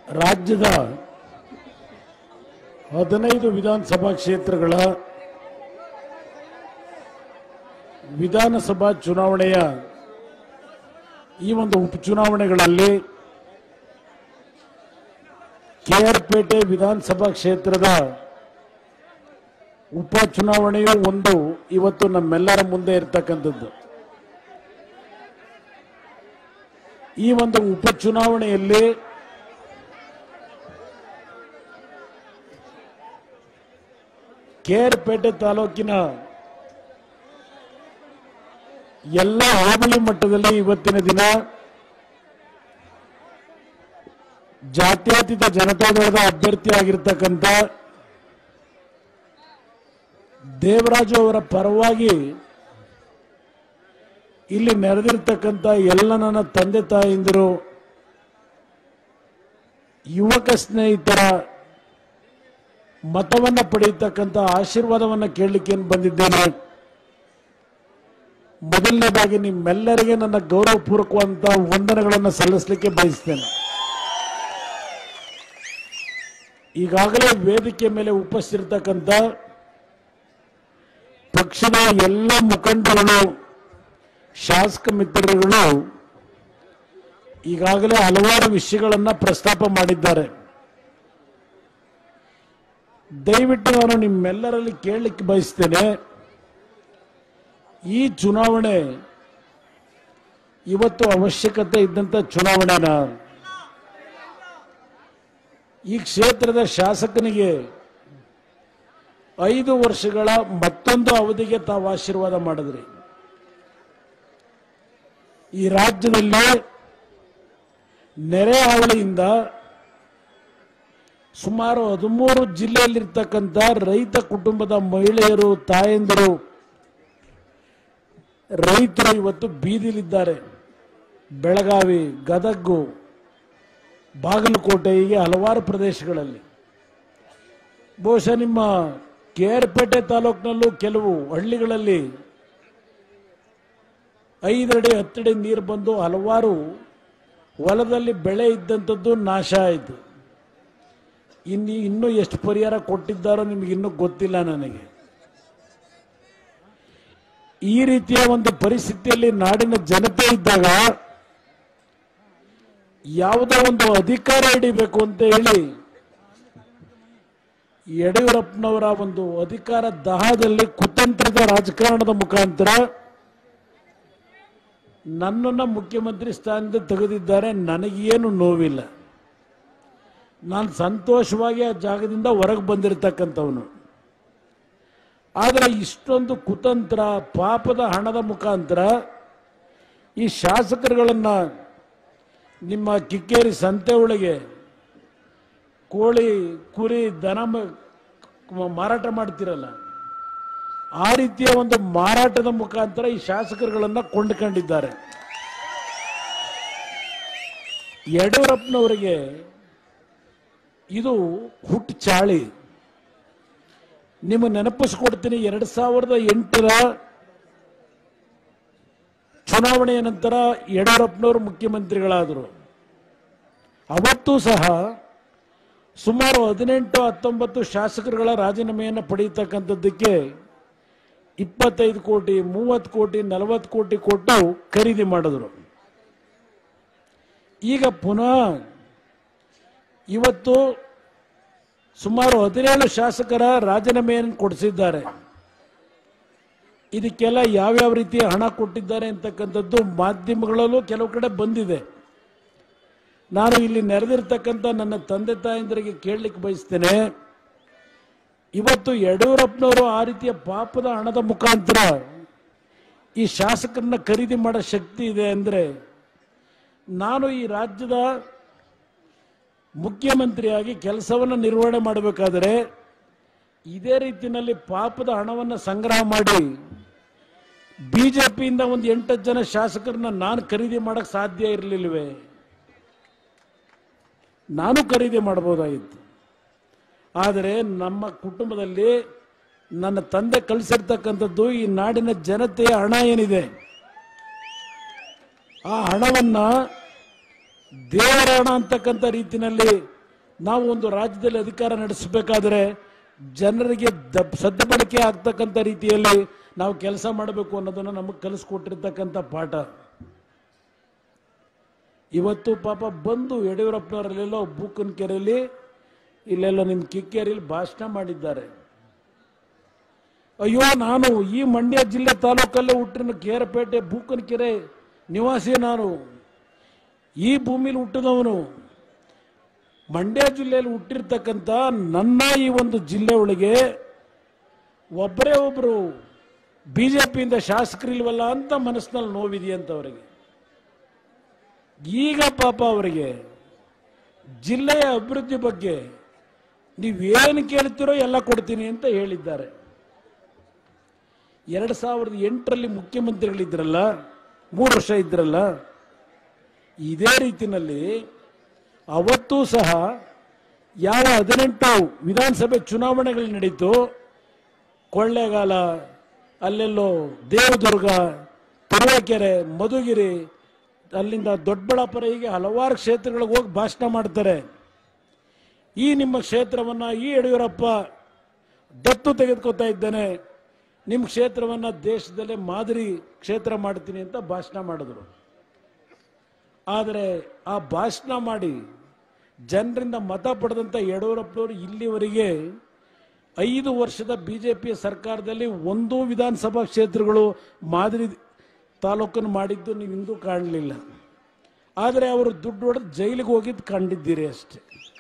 ರಾಜ್ಯದ ಹದಿನೈದು ವಿಧಾನಸಭಾ ಕ್ಷೇತ್ರಗಳ ವಿಧಾನಸಭಾ ಚುನಾವಣೆಯ ಈ ಒಂದು ಉಪಚುನಾವಣೆಗಳಲ್ಲಿ ಕೆಆರ್ಪೇಟೆ ವಿಧಾನಸಭಾ ಕ್ಷೇತ್ರದ ಉಪಚುನಾವಣೆಯು ಒಂದು ಇವತ್ತು ನಮ್ಮೆಲ್ಲರ ಮುಂದೆ ಇರತಕ್ಕಂಥದ್ದು ಈ ಒಂದು ಉಪಚುನಾವಣೆಯಲ್ಲಿ ಕೆಆರ್ಪೇಟೆ ತಾಲೂಕಿನ ಎಲ್ಲ ಹೋಬಳಿ ಮಟ್ಟದಲ್ಲಿ ಇವತ್ತಿನ ದಿನ ಜಾತ್ಯತೀತ ಜನತಾದಳದ ಅಭ್ಯರ್ಥಿ ಆಗಿರ್ತಕ್ಕಂಥ ದೇವರಾಜು ಅವರ ಪರವಾಗಿ ಇಲ್ಲಿ ನೆರೆದಿರ್ತಕ್ಕಂಥ ಎಲ್ಲ ನನ್ನ ತಂದೆ ತಾಯಿಂದರು ಯುವಕ ಸ್ನೇಹಿತರ ಮತವನ್ನ ಪಡೆಯತಕ್ಕಂಥ ಆಶೀರ್ವಾದವನ್ನ ಕೇಳಲಿಕ್ಕೆ ಬಂದಿದ್ದೇನೆ ಮೊದಲನೇದಾಗಿ ನಿಮ್ಮೆಲ್ಲರಿಗೆ ನನ್ನ ಗೌರವಪೂರ್ವಕವಾದಂತಹ ವಂದನೆಗಳನ್ನು ಸಲ್ಲಿಸಲಿಕ್ಕೆ ಬಯಸ್ತೇನೆ ಈಗಾಗಲೇ ವೇದಿಕೆ ಮೇಲೆ ಉಪಸ್ಥಿತಿರ್ತಕ್ಕಂಥ ಪಕ್ಷದ ಎಲ್ಲ ಮುಖಂಡರುಗಳು ಶಾಸಕ ಮಿತ್ರರುಗಳು ಈಗಾಗಲೇ ಹಲವಾರು ವಿಷಯಗಳನ್ನ ಪ್ರಸ್ತಾಪ ಮಾಡಿದ್ದಾರೆ ದಯವಿಟ್ಟು ನಾನು ನಿಮ್ಮೆಲ್ಲರಲ್ಲಿ ಕೇಳಲಿಕ್ಕೆ ಬಯಸ್ತೇನೆ ಈ ಚುನಾವಣೆ ಇವತ್ತು ಅವಶ್ಯಕತೆ ಇದ್ದಂತ ಚುನಾವಣೆನ ಈ ಕ್ಷೇತ್ರದ ಶಾಸಕನಿಗೆ ಐದು ವರ್ಷಗಳ ಮತ್ತೊಂದು ಅವಧಿಗೆ ತಾವು ಆಶೀರ್ವಾದ ಮಾಡಿದ್ರಿ ಈ ರಾಜ್ಯದಲ್ಲಿ ನೆರೆ ಹಾವಳಿಯಿಂದ ಸುಮಾರು ಹದಿಮೂರು ಜಿಲ್ಲೆಯಲ್ಲಿರ್ತಕ್ಕಂಥ ರೈತ ಕುಟುಂಬದ ಮಹಿಳೆಯರು ತಾಯಂದಿರು ರೈತರು ಇವತ್ತು ಬೀದಿಲಿದ್ದಾರೆ ಬೆಳಗಾವಿ ಗದಗು ಬಾಗಲಕೋಟೆ ಹೀಗೆ ಹಲವಾರು ಪ್ರದೇಶಗಳಲ್ಲಿ ಬಹುಶಃ ನಿಮ್ಮ ಕೇರ್ಪೇಟೆ ತಾಲೂಕಿನಲ್ಲೂ ಕೆಲವು ಹಳ್ಳಿಗಳಲ್ಲಿ ಐದಡಿ ಹತ್ತಡಿ ನೀರು ಬಂದು ಹಲವಾರು ಹೊಲದಲ್ಲಿ ಬೆಳೆ ಇದ್ದಂಥದ್ದು ನಾಶ ಆಯಿತು ಇನ್ನು ಇನ್ನೂ ಎಷ್ಟು ಪರಿಹಾರ ಕೊಟ್ಟಿದ್ದಾರೋ ನಿಮಗೆ ಇನ್ನೂ ಗೊತ್ತಿಲ್ಲ ನನಗೆ ಈ ರೀತಿಯ ಒಂದು ಪರಿಸ್ಥಿತಿಯಲ್ಲಿ ನಾಡಿನ ಜನತೆ ಇದ್ದಾಗ ಯಾವುದೋ ಒಂದು ಅಧಿಕಾರ ಹಿಡಿಬೇಕು ಅಂತ ಹೇಳಿ ಯಡಿಯೂರಪ್ಪನವರ ಒಂದು ಅಧಿಕಾರ ದಹದಲ್ಲಿ ಕುತಂತ್ರದ ರಾಜಕಾರಣದ ಮುಖಾಂತರ ನನ್ನನ್ನ ಮುಖ್ಯಮಂತ್ರಿ ಸ್ಥಾನದಿಂದ ತೆಗೆದಿದ್ದಾರೆ ನನಗೇನು ನೋವಿಲ್ಲ ನಾನು ಸಂತೋಷವಾಗಿ ಆ ಜಾಗದಿಂದ ಹೊರಗೆ ಬಂದಿರತಕ್ಕಂಥವನು ಆದರೆ ಇಷ್ಟೊಂದು ಕುತಂತ್ರ ಪಾಪದ ಹಣದ ಮುಖಾಂತರ ಈ ಶಾಸಕರುಗಳನ್ನ ನಿಮ್ಮ ಕಿಕ್ಕೇರಿ ಸಂತೆ ಒಳಗೆ ಕೋಳಿ ಕುರಿ ದನ ಮ- ಮಾರಾಟ ಮಾಡ್ತಿರಲ್ಲ ಆ ರೀತಿಯ ಒಂದು ಮಾರಾಟದ ಮುಖಾಂತರ ಈ ಶಾಸಕರುಗಳನ್ನ ಕೊಂಡುಕೊಂಡಿದ್ದಾರೆ ಯಡಿಯೂರಪ್ಪನವರಿಗೆ ಇದು ಹುಟ್ಟು ಚಾಳಿ ನಿಮ್ಮ ನೆನಪಿಸ್ಕೊಡ್ತೀನಿ ಎರಡ್ ಸಾವಿರದ ಎಂಟರ ಚುನಾವಣೆಯ ನಂತರ ಯಡಿಯೂರಪ್ಪನವರು ಮುಖ್ಯಮಂತ್ರಿಗಳಾದರು ಅವತ್ತೂ ಸಹ ಸುಮಾರು ಹದಿನೆಂಟು ಹತ್ತೊಂಬತ್ತು ಶಾಸಕರುಗಳ ರಾಜೀನಾಮೆಯನ್ನು ಪಡೆಯತಕ್ಕಂಥದ್ದಕ್ಕೆ ಇಪ್ಪತ್ತೈದು ಕೋಟಿ ಮೂವತ್ತು ಕೋಟಿ ನಲವತ್ತು ಕೋಟಿ ಕೊಟ್ಟು ಖರೀದಿ ಮಾಡಿದ್ರು ಈಗ ಪುನಃ ಇವತ್ತು ಸುಮಾರು ಹದಿನೇಳು ಶಾಸಕರ ರಾಜೀನಾಮೆಯನ್ನು ಕೊಡಿಸಿದ್ದಾರೆ ಇದಕ್ಕೆಲ್ಲ ಯಾವ್ಯಾವ ರೀತಿಯ ಹಣ ಕೊಟ್ಟಿದ್ದಾರೆ ಅಂತಕ್ಕಂಥದ್ದು ಮಾಧ್ಯಮಗಳಲ್ಲೂ ಕೆಲವು ಕಡೆ ಬಂದಿದೆ ನಾನು ಇಲ್ಲಿ ನೆರೆದಿರ್ತಕ್ಕಂಥ ನನ್ನ ತಂದೆ ತಾಯಂದರಿಗೆ ಕೇಳಲಿಕ್ಕೆ ಬಯಸ್ತೇನೆ ಇವತ್ತು ಯಡಿಯೂರಪ್ಪನವರು ಆ ರೀತಿಯ ಪಾಪದ ಹಣದ ಮುಖಾಂತರ ಈ ಶಾಸಕರನ್ನ ಖರೀದಿ ಮಾಡೋ ಶಕ್ತಿ ಇದೆ ಅಂದ್ರೆ ನಾನು ಈ ರಾಜ್ಯದ ಮುಖ್ಯಮಂತ್ರಿಯಾಗಿ ಕೆಲಸವನ್ನು ನಿರ್ವಹಣೆ ಮಾಡಬೇಕಾದರೆ ಇದೇ ರೀತಿಯಲ್ಲಿ ಪಾಪದ ಹಣವನ್ನು ಸಂಗ್ರಹ ಮಾಡಿ ಬಿಜೆಪಿಯಿಂದ ಒಂದು ಎಂಟತ್ತು ಜನ ಶಾಸಕರನ್ನ ನಾನು ಖರೀದಿ ಮಾಡಕ್ ಸಾಧ್ಯ ಇರಲಿಲ್ವೇ ನಾನು ಖರೀದಿ ಮಾಡಬಹುದಾಗಿತ್ತು ಆದರೆ ನಮ್ಮ ಕುಟುಂಬದಲ್ಲಿ ನನ್ನ ತಂದೆ ಕಳಿಸಿರ್ತಕ್ಕಂಥದ್ದು ಈ ನಾಡಿನ ಜನತೆಯ ಹಣ ಏನಿದೆ ಆ ಹಣವನ್ನ ದೇವರ ಹಣ ಅಂತಕ್ಕಂಥ ರೀತಿಯಲ್ಲಿ ನಾವು ಒಂದು ರಾಜ್ಯದಲ್ಲಿ ಅಧಿಕಾರ ನಡೆಸಬೇಕಾದ್ರೆ ಜನರಿಗೆ ದ- ಸದ್ಬಳಕೆ ಆಗ್ತಕ್ಕಂಥ ರೀತಿಯಲ್ಲಿ ನಾವು ಕೆಲಸ ಮಾಡಬೇಕು ಅನ್ನೋದನ್ನು ನಮಗೆ ಕಲಿಸ್ಕೊಟ್ಟಿರ್ತಕ್ಕಂಥ ಪಾಠ ಇವತ್ತು ಪಾಪ ಬಂದು ಯಡಿಯೂರಪ್ಪನವರಲ್ಲೆಲ್ಲೋ ಬೂಕನ್ ಕೆರೆಯಲ್ಲಿ ಇಲ್ಲೆಲ್ಲೋ ನಿಮ್ಮ ಕಿಕ್ಕೇರಿಯಲ್ಲಿ ಭಾಷಣ ಮಾಡಿದ್ದಾರೆ ಅಯ್ಯೋ ನಾನು ಈ ಮಂಡ್ಯ ಜಿಲ್ಲೆ ತಾಲೂಕಲ್ಲೇ ಹುಟ್ಟಿನ ಕೇರಪೇಟೆ ಬೂಕನ್ ಕೆರೆ ನಿವಾಸಿ ನಾನು ಈ ಭೂಮಿಲಿ ಹುಟ್ಟಿದವನು ಮಂಡ್ಯ ಜಿಲ್ಲೆಯಲ್ಲಿ ಹುಟ್ಟಿರ್ತಕ್ಕಂಥ ನನ್ನ ಈ ಒಂದು ಜಿಲ್ಲೆ ಒಳಗೆ ಒಬ್ಬರೇ ಒಬ್ಬರು ಬಿ ಜೆ ಪಿಯಿಂದ ಶಾಸಕರಿಲ್ವಲ್ಲ ಅಂತ ಮನಸ್ಸಿನಲ್ಲಿ ನೋವಿದೆಯಂತ ಅವರಿಗೆ ಈಗ ಪಾಪ ಅವರಿಗೆ ಜಿಲ್ಲೆಯ ಅಭಿವೃದ್ಧಿ ಬಗ್ಗೆ ನೀವೇನು ಕೇಳ್ತೀರೋ ಎಲ್ಲ ಕೊಡ್ತೀನಿ ಅಂತ ಹೇಳಿದ್ದಾರೆ ಎರಡು ಸಾವಿರದ ಎಂಟರಲ್ಲಿ ಮುಖ್ಯಮಂತ್ರಿಗಳಿದ್ರಲ್ಲ ಮೂರು ವರ್ಷ ಇದ್ರಲ್ಲ ಇದೇ ರೀತಿನಲ್ಲಿ ಅವತ್ತೂ ಸಹ ಯಾವ ಹದಿನೆಂಟು ವಿಧಾನಸಭೆ ಚುನಾವಣೆಗಳು ನಡೀತು ಕೊಳ್ಳೇಗಾಲ ಅಲ್ಲೆಲ್ಲೋ ದೇವದುರ್ಗ ತುರುವೇಕೆರೆ ಮಧುಗಿರಿ ಅಲ್ಲಿಂದ ದೊಡ್ಡಬಳ್ಳಾಪುರ ಹೀಗೆ ಹಲವಾರು ಕ್ಷೇತ್ರಗಳಿಗೆ ಹೋಗಿ ಭಾಷಣ ಮಾಡ್ತಾರೆ ಈ ನಿಮ್ಮ ಕ್ಷೇತ್ರವನ್ನ ಈ ಯಡಿಯೂರಪ್ಪ ದತ್ತು ತೆಗೆದುಕೊತಾ ಇದ್ದಾನೆ ನಿಮ್ಮ ಕ್ಷೇತ್ರವನ್ನ ದೇಶದಲ್ಲೇ ಮಾದರಿ ಕ್ಷೇತ್ರ ಮಾಡ್ತೀನಿ ಅಂತ ಭಾಷಣ ಮಾಡಿದ್ರು ಆದರೆ ಆ ಭಾಷಣ ಮಾಡಿ ಜನರಿಂದ ಮತ ಪಡೆದಂಥ ಯಡಿಯೂರಪ್ಪನವರು ಇಲ್ಲಿವರೆಗೆ ಐದು ವರ್ಷದ ಬಿಜೆಪಿಯ ಸರ್ಕಾರದಲ್ಲಿ ಒಂದೂ ವಿಧಾನಸಭಾ ಕ್ಷೇತ್ರಗಳು ಮಾದರಿ ತಾಲೂಕನ್ನು ಮಾಡಿದ್ದು ನೀವು ಇಂದೂ ಕಾಣಲಿಲ್ಲ ಆದರೆ ಅವರು ದುಡ್ಡು ಹೊಡೆದು ಜೈಲಿಗೆ ಹೋಗಿದ್ದು ಕಂಡಿದ್ದೀರಿ ಅಷ್ಟೆ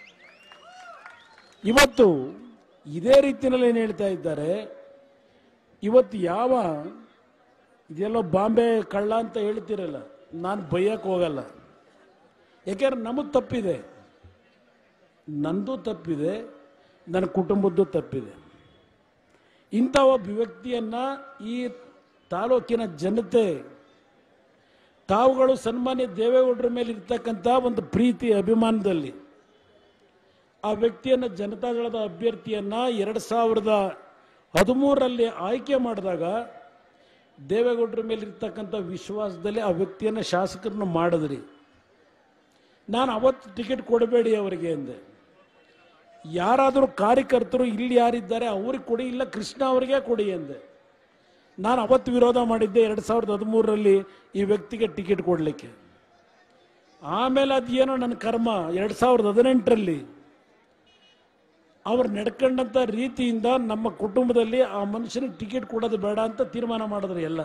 ಇವತ್ತು ಇದೇ ರೀತಿಯಲ್ಲಿ ಏನು ಹೇಳ್ತಾ ಇದ್ದಾರೆ ಇವತ್ತು ಯಾವ ಇದೆಲ್ಲೋ ಬಾಂಬೆ ಕಳ್ಳ ಅಂತ ಹೇಳ್ತಿರಲ್ಲ ನಾನು ಬೈಯಕ್ಕೆ ಹೋಗಲ್ಲ ಯಾಕೆಂದ್ರೆ ನಮಗೆ ತಪ್ಪಿದೆ ನಂದು ತಪ್ಪಿದೆ ನನ್ನ ಕುಟುಂಬದ್ದು ತಪ್ಪಿದೆ ಇಂಥ ಒಬ್ಬ ವ್ಯಕ್ತಿಯನ್ನ ಈ ತಾಲೂಕಿನ ಜನತೆ ತಾವುಗಳು ಸನ್ಮಾನ್ಯ ದೇವೇಗೌಡರ ಮೇಲೆ ಇರ್ತಕ್ಕಂಥ ಒಂದು ಪ್ರೀತಿ ಅಭಿಮಾನದಲ್ಲಿ ಆ ವ್ಯಕ್ತಿಯನ್ನು ಜನತಾದಳದ ಅಭ್ಯರ್ಥಿಯನ್ನ ಎರಡು ಸಾವಿರದ ಹದಿಮೂರರಲ್ಲಿ ಆಯ್ಕೆ ಮಾಡಿದಾಗ ದೇವೇಗೌಡರ ಮೇಲೆ ಇರ್ತಕ್ಕಂಥ ವಿಶ್ವಾಸದಲ್ಲಿ ಆ ವ್ಯಕ್ತಿಯನ್ನು ಶಾಸಕರನ್ನು ಮಾಡಿದ್ರಿ ನಾನು ಅವತ್ತು ಟಿಕೆಟ್ ಕೊಡಬೇಡಿ ಅವರಿಗೆ ಅಂದೆ ಯಾರಾದರೂ ಕಾರ್ಯಕರ್ತರು ಇಲ್ಲಿ ಯಾರಿದ್ದಾರೆ ಅವ್ರಿಗೆ ಕೊಡಿ ಇಲ್ಲ ಕೃಷ್ಣ ಅವರಿಗೆ ಕೊಡಿ ಎಂದೆ ನಾನು ಅವತ್ತು ವಿರೋಧ ಮಾಡಿದ್ದೆ ಎರಡು ಸಾವಿರದ ಹದಿಮೂರರಲ್ಲಿ ಈ ವ್ಯಕ್ತಿಗೆ ಟಿಕೆಟ್ ಕೊಡಲಿಕ್ಕೆ ಆಮೇಲೆ ಅದೇನೋ ನನ್ನ ಕರ್ಮ ಎರಡು ಸಾವಿರದ ಹದಿನೆಂಟರಲ್ಲಿ ಅವ್ರು ನಡ್ಕೊಂಡಂಥ ರೀತಿಯಿಂದ ನಮ್ಮ ಕುಟುಂಬದಲ್ಲಿ ಆ ಮನುಷ್ಯನಿಗೆ ಟಿಕೆಟ್ ಕೊಡೋದು ಬೇಡ ಅಂತ ತೀರ್ಮಾನ ಮಾಡಿದ್ರು ಎಲ್ಲ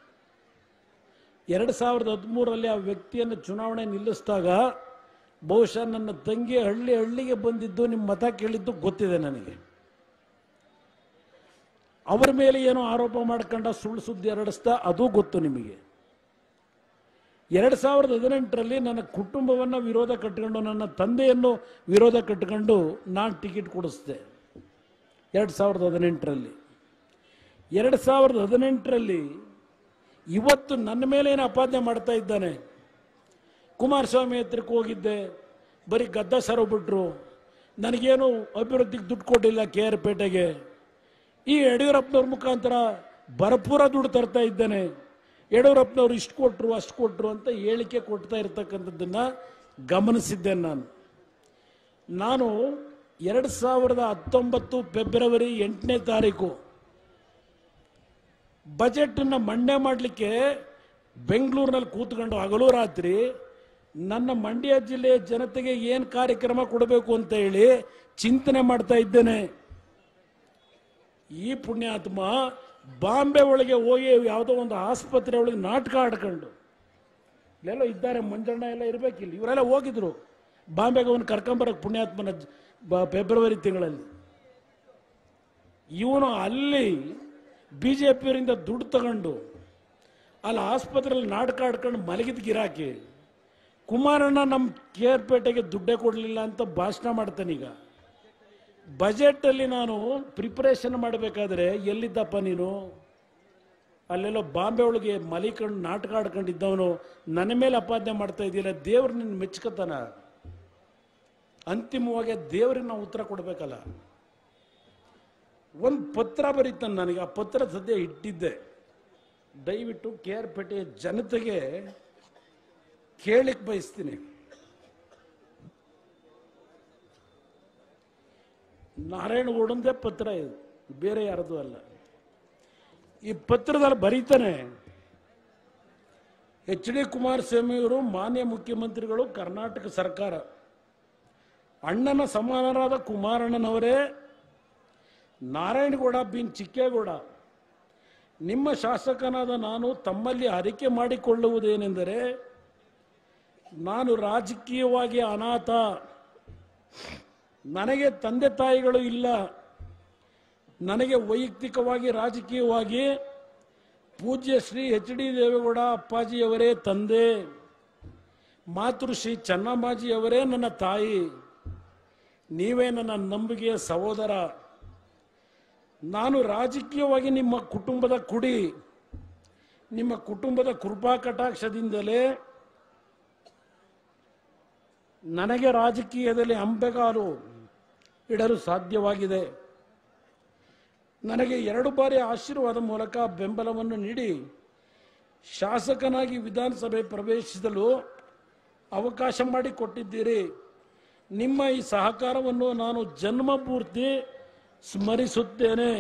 ಎರಡು ಸಾವಿರದ ಹದಿಮೂರರಲ್ಲಿ ಆ ವ್ಯಕ್ತಿಯನ್ನು ಚುನಾವಣೆ ನಿಲ್ಲಿಸಿದಾಗ ಬಹುಶಃ ನನ್ನ ತಂಗಿ ಹಳ್ಳಿ ಹಳ್ಳಿಗೆ ಬಂದಿದ್ದು ನಿಮ್ಮ ಮತ ಕೇಳಿದ್ದು ಗೊತ್ತಿದೆ ನನಗೆ ಅವರ ಮೇಲೆ ಏನೋ ಆರೋಪ ಮಾಡ್ಕೊಂಡ ಸುಳ್ಳು ಸುದ್ದಿ ಹರಡಿಸ್ತಾ ಅದು ಗೊತ್ತು ನಿಮಗೆ ಎರಡು ಸಾವಿರದ ಹದಿನೆಂಟರಲ್ಲಿ ನನ್ನ ಕುಟುಂಬವನ್ನು ವಿರೋಧ ಕಟ್ಟಿಕೊಂಡು ನನ್ನ ತಂದೆಯನ್ನು ವಿರೋಧ ಕಟ್ಟಿಕೊಂಡು ನಾನು ಟಿಕೆಟ್ ಕೊಡಿಸಿದೆ ಎರಡು ಸಾವಿರದ ಹದಿನೆಂಟರಲ್ಲಿ ಎರಡು ಸಾವಿರದ ಹದಿನೆಂಟರಲ್ಲಿ ಇವತ್ತು ನನ್ನ ಮೇಲೆ ಏನು ಅಪಾದನೆ ಮಾಡ್ತಾ ಇದ್ದಾನೆ ಕುಮಾರಸ್ವಾಮಿ ಹತ್ರಕ್ಕೆ ಹೋಗಿದ್ದೆ ಬರೀ ಗದ್ದ ಸರ ಬಿಟ್ರು ನನಗೇನು ಅಭಿವೃದ್ಧಿಗೆ ದುಡ್ಡು ಕೊಟ್ಟಿಲ್ಲ ಕೆ ಆರ್ ಪೇಟೆಗೆ ಈ ಯಡಿಯೂರಪ್ಪನವ್ರ ಮುಖಾಂತರ ಭರಪೂರ ದುಡ್ಡು ತರ್ತಾ ಇದ್ದಾನೆ ಯಡಿಯೂರಪ್ಪನವ್ರು ಇಷ್ಟು ಕೊಟ್ಟರು ಅಷ್ಟು ಕೊಟ್ಟರು ಅಂತ ಹೇಳಿಕೆ ಕೊಡ್ತಾ ಇರ್ತಕ್ಕಂಥದ್ದನ್ನ ಗಮನಿಸಿದ್ದೇನೆ ನಾನು ನಾನು ಎರಡು ಸಾವಿರದ ಹತ್ತೊಂಬತ್ತು ಫೆಬ್ರವರಿ ಎಂಟನೇ ತಾರೀಕು ಬಜೆಟನ್ನು ಮಂಡ್ಯ ಮಾಡಲಿಕ್ಕೆ ಬೆಂಗಳೂರಿನಲ್ಲಿ ಕೂತ್ಕೊಂಡು ಹಗಲು ರಾತ್ರಿ ನನ್ನ ಮಂಡ್ಯ ಜಿಲ್ಲೆಯ ಜನತೆಗೆ ಏನು ಕಾರ್ಯಕ್ರಮ ಕೊಡಬೇಕು ಅಂತ ಹೇಳಿ ಚಿಂತನೆ ಮಾಡ್ತಾ ಇದ್ದೇನೆ ಈ ಪುಣ್ಯಾತ್ಮ ಬಾಂಬೆ ಒಳಗೆ ಹೋಗಿ ಯಾವುದೋ ಒಂದು ಆಸ್ಪತ್ರೆ ಒಳಗೆ ನಾಟಕ ಆಡ್ಕೊಂಡು ಇಲ್ಲೆಲ್ಲ ಇದ್ದಾರೆ ಮಂಜಣ್ಣ ಎಲ್ಲ ಇರಬೇಕಿಲ್ಲ ಇವರೆಲ್ಲ ಹೋಗಿದ್ರು ಬಾಂಬೆಗೆ ಅವನು ಕರ್ಕೊಂಬರಕ್ಕೆ ಪುಣ್ಯಾತ್ಮನ ಜ- ಬ- ಫೆಬ್ರವರಿ ತಿಂಗಳಲ್ಲಿ ಇವನು ಅಲ್ಲಿ ಬಿ ಜೆ ಪಿಯವರಿಂದ ದುಡ್ಡು ತಗೊಂಡು ಅಲ್ಲಿ ಆಸ್ಪತ್ರೆಯಲ್ಲಿ ನಾಟಕ ಆಡ್ಕೊಂಡು ಮಲಗಿದ ಗಿರಾಕಿ ಕುಮಾರಣ್ಣ ನಮ್ಮ ಕೇರ್ಪೇಟೆಗೆ ದುಡ್ಡೇ ಕೊಡಲಿಲ್ಲ ಅಂತ ಭಾಷಣ ಮಾಡ್ತಾನೀಗ ಬಜೆಟಲ್ಲಿ ನಾನು ಪ್ರಿಪರೇಷನ್ ಮಾಡಬೇಕಾದ್ರೆ ಎಲ್ಲಿದ್ದಪ್ಪ ನೀನು ಅಲ್ಲೆಲ್ಲೋ ಬಾಂಬೆ ಒಳಗೆ ಮಲಿಕೊಂಡು ನಾಟಕ ಆಡ್ಕೊಂಡಿದ್ದವನು ನನ್ನ ಮೇಲೆ ಅಪಾದನೆ ಮಾಡ್ತಾ ಇದೆಯಲ್ಲ ದೇವ್ರು ನಿನ್ನ ಮೆಚ್ಕೋತಾನ ಅಂತಿಮವಾಗಿ ದೇವ್ರಿಗೆ ನಾವು ಉತ್ತರ ಕೊಡಬೇಕಲ್ಲ ಒಂದು ಪತ್ರ ಬರೀತಾನೆ ನನಗೆ ಆ ಪತ್ರ ಸದ್ಯ ಇಟ್ಟಿದ್ದೆ ದಯವಿಟ್ಟು ಕೆ ಆರ್ ಪೇಟೆಯ ಜನತೆಗೆ ಕೇಳಲಿಕ್ಕೆ ಬಯಸ್ತೀನಿ ನಾರಾಯಣಗೌಡಂದೇ ಪತ್ರ ಇದು ಬೇರೆ ಯಾರದು ಅಲ್ಲ ಈ ಪತ್ರದಲ್ಲಿ ಬರೀತಾನೆ ಎಚ್ ಡಿ ಕುಮಾರಸ್ವಾಮಿಯವರು ಮಾನ್ಯ ಮುಖ್ಯಮಂತ್ರಿಗಳು ಕರ್ನಾಟಕ ಸರ್ಕಾರ ಅಣ್ಣನ ಸಮಾನರಾದ ಕುಮಾರಣ್ಣನವರೇ ನಾರಾಯಣಗೌಡ ಬಿನ್ ಚಿಕ್ಕೇಗೌಡ ನಿಮ್ಮ ಶಾಸಕನಾದ ನಾನು ತಮ್ಮಲ್ಲಿ ಅರಿಕೆ ಮಾಡಿಕೊಳ್ಳುವುದೇನೆಂದರೆ ನಾನು ರಾಜಕೀಯವಾಗಿ ಅನಾಥ ನನಗೆ ತಂದೆ ತಾಯಿಗಳು ಇಲ್ಲ ನನಗೆ ವೈಯಕ್ತಿಕವಾಗಿ ರಾಜಕೀಯವಾಗಿ ಪೂಜ್ಯ ಶ್ರೀ ಎಚ್ ಡಿ ದೇವೇಗೌಡ ಅಪ್ಪಾಜಿಯವರೇ ತಂದೆ ಮಾತೃಶ್ರೀ ಚೆನ್ನಮ್ಮಾಜಿಯವರೇ ನನ್ನ ತಾಯಿ ನೀವೇ ನನ್ನ ನಂಬಿಕೆಯ ಸಹೋದರ ನಾನು ರಾಜಕೀಯವಾಗಿ ನಿಮ್ಮ ಕುಟುಂಬದ ಕುಡಿ ನಿಮ್ಮ ಕುಟುಂಬದ ಕೃಪಾ ಕಟಾಕ್ಷದಿಂದಲೇ ನನಗೆ ರಾಜಕೀಯದಲ್ಲಿ ಅಂಬೆಗಾಲು ಇಡಲು ಸಾಧ್ಯವಾಗಿದೆ ನನಗೆ ಎರಡು ಬಾರಿ ಆಶೀರ್ವಾದ ಮೂಲಕ ಬೆಂಬಲವನ್ನು ನೀಡಿ ಶಾಸಕನಾಗಿ ವಿಧಾನಸಭೆ ಪ್ರವೇಶಿಸಲು ಅವಕಾಶ ಮಾಡಿಕೊಟ್ಟಿದ್ದೀರಿ ನಿಮ್ಮ ಈ ಸಹಕಾರವನ್ನು ನಾನು ಜನ್ಮ ಪೂರ್ತಿ ಸ್ಮರಿಸುತ್ತೇನೆ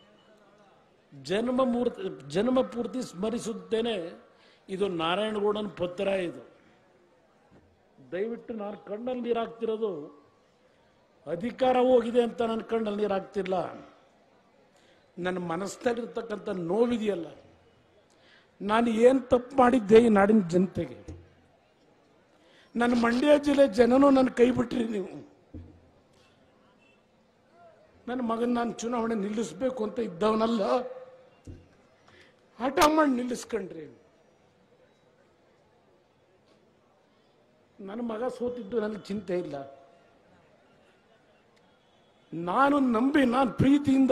ಜನ್ಮ ಮೂರ್ತಿ ಜನ್ಮ ಪೂರ್ತಿ ಸ್ಮರಿಸುತ್ತೇನೆ ಇದು ನಾರಾಯಣಗೌಡನ ಪತ್ರ ಇದು ದಯವಿಟ್ಟು ನಾನು ಕಣ್ಣಲ್ಲಿ ನೀರು ಹಾಕ್ತಿರೋದು ಅಧಿಕಾರ ಹೋಗಿದೆ ಅಂತ ನನ್ನ ಕಣ್ಣಲ್ಲಿ ನೀರು ಹಾಕ್ತಿಲ್ಲ ನನ್ನ ಮನಸ್ಸಿನಲ್ಲಿರ್ತಕ್ಕಂಥ ನೋವಿದೆಯಲ್ಲ ನಾನು ಏನು ತಪ್ಪು ಮಾಡಿದ್ದೆ ಈ ನಾಡಿನ ಜನತೆಗೆ ನನ್ನ ಮಂಡ್ಯ ಜಿಲ್ಲೆ ಜನನೂ ನನ್ನ ಕೈ ಬಿಟ್ರಿ ನೀವು ನನ್ನ ಮಗನ ನಾನು ಚುನಾವಣೆ ನಿಲ್ಲಿಸ್ಬೇಕು ಅಂತ ಇದ್ದವನಲ್ಲ ಹಠ ಮಾಡಿ ನಿಲ್ಲಿಸ್ಕೊಂಡ್ರಿ ನನ್ನ ಮಗ ಸೋತಿದ್ದು ನನಗೆ ಚಿಂತೆ ಇಲ್ಲ ನಾನು ನಂಬಿ ನಾನು ಪ್ರೀತಿಯಿಂದ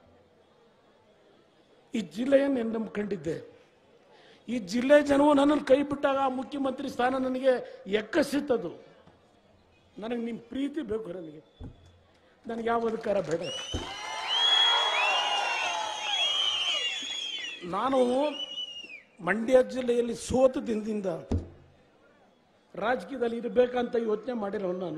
ಈ ಜಿಲ್ಲೆಯನ್ನು ನಂಬ್ಕೊಂಡಿದ್ದೆ ಈ ಜಿಲ್ಲೆ ಜನವು ನನ್ನನ್ನು ಕೈ ಬಿಟ್ಟಾಗ ಆ ಮುಖ್ಯಮಂತ್ರಿ ಸ್ಥಾನ ನನಗೆ ಎಕ್ಕಸಿತ್ತದು ನನಗೆ ನಿಮ್ಮ ಪ್ರೀತಿ ಬೇಕು ನನಗೆ ನನಗೆ ಯಾವ ಅಧಿಕಾರ ಬೇಡ ನಾನು ಮಂಡ್ಯ ಜಿಲ್ಲೆಯಲ್ಲಿ ಸೋತ ದಿನದಿಂದ ರಾಜಕೀಯದಲ್ಲಿ ಇರಬೇಕಂತ ಯೋಚನೆ ಮಾಡಿರೋ ನಾನು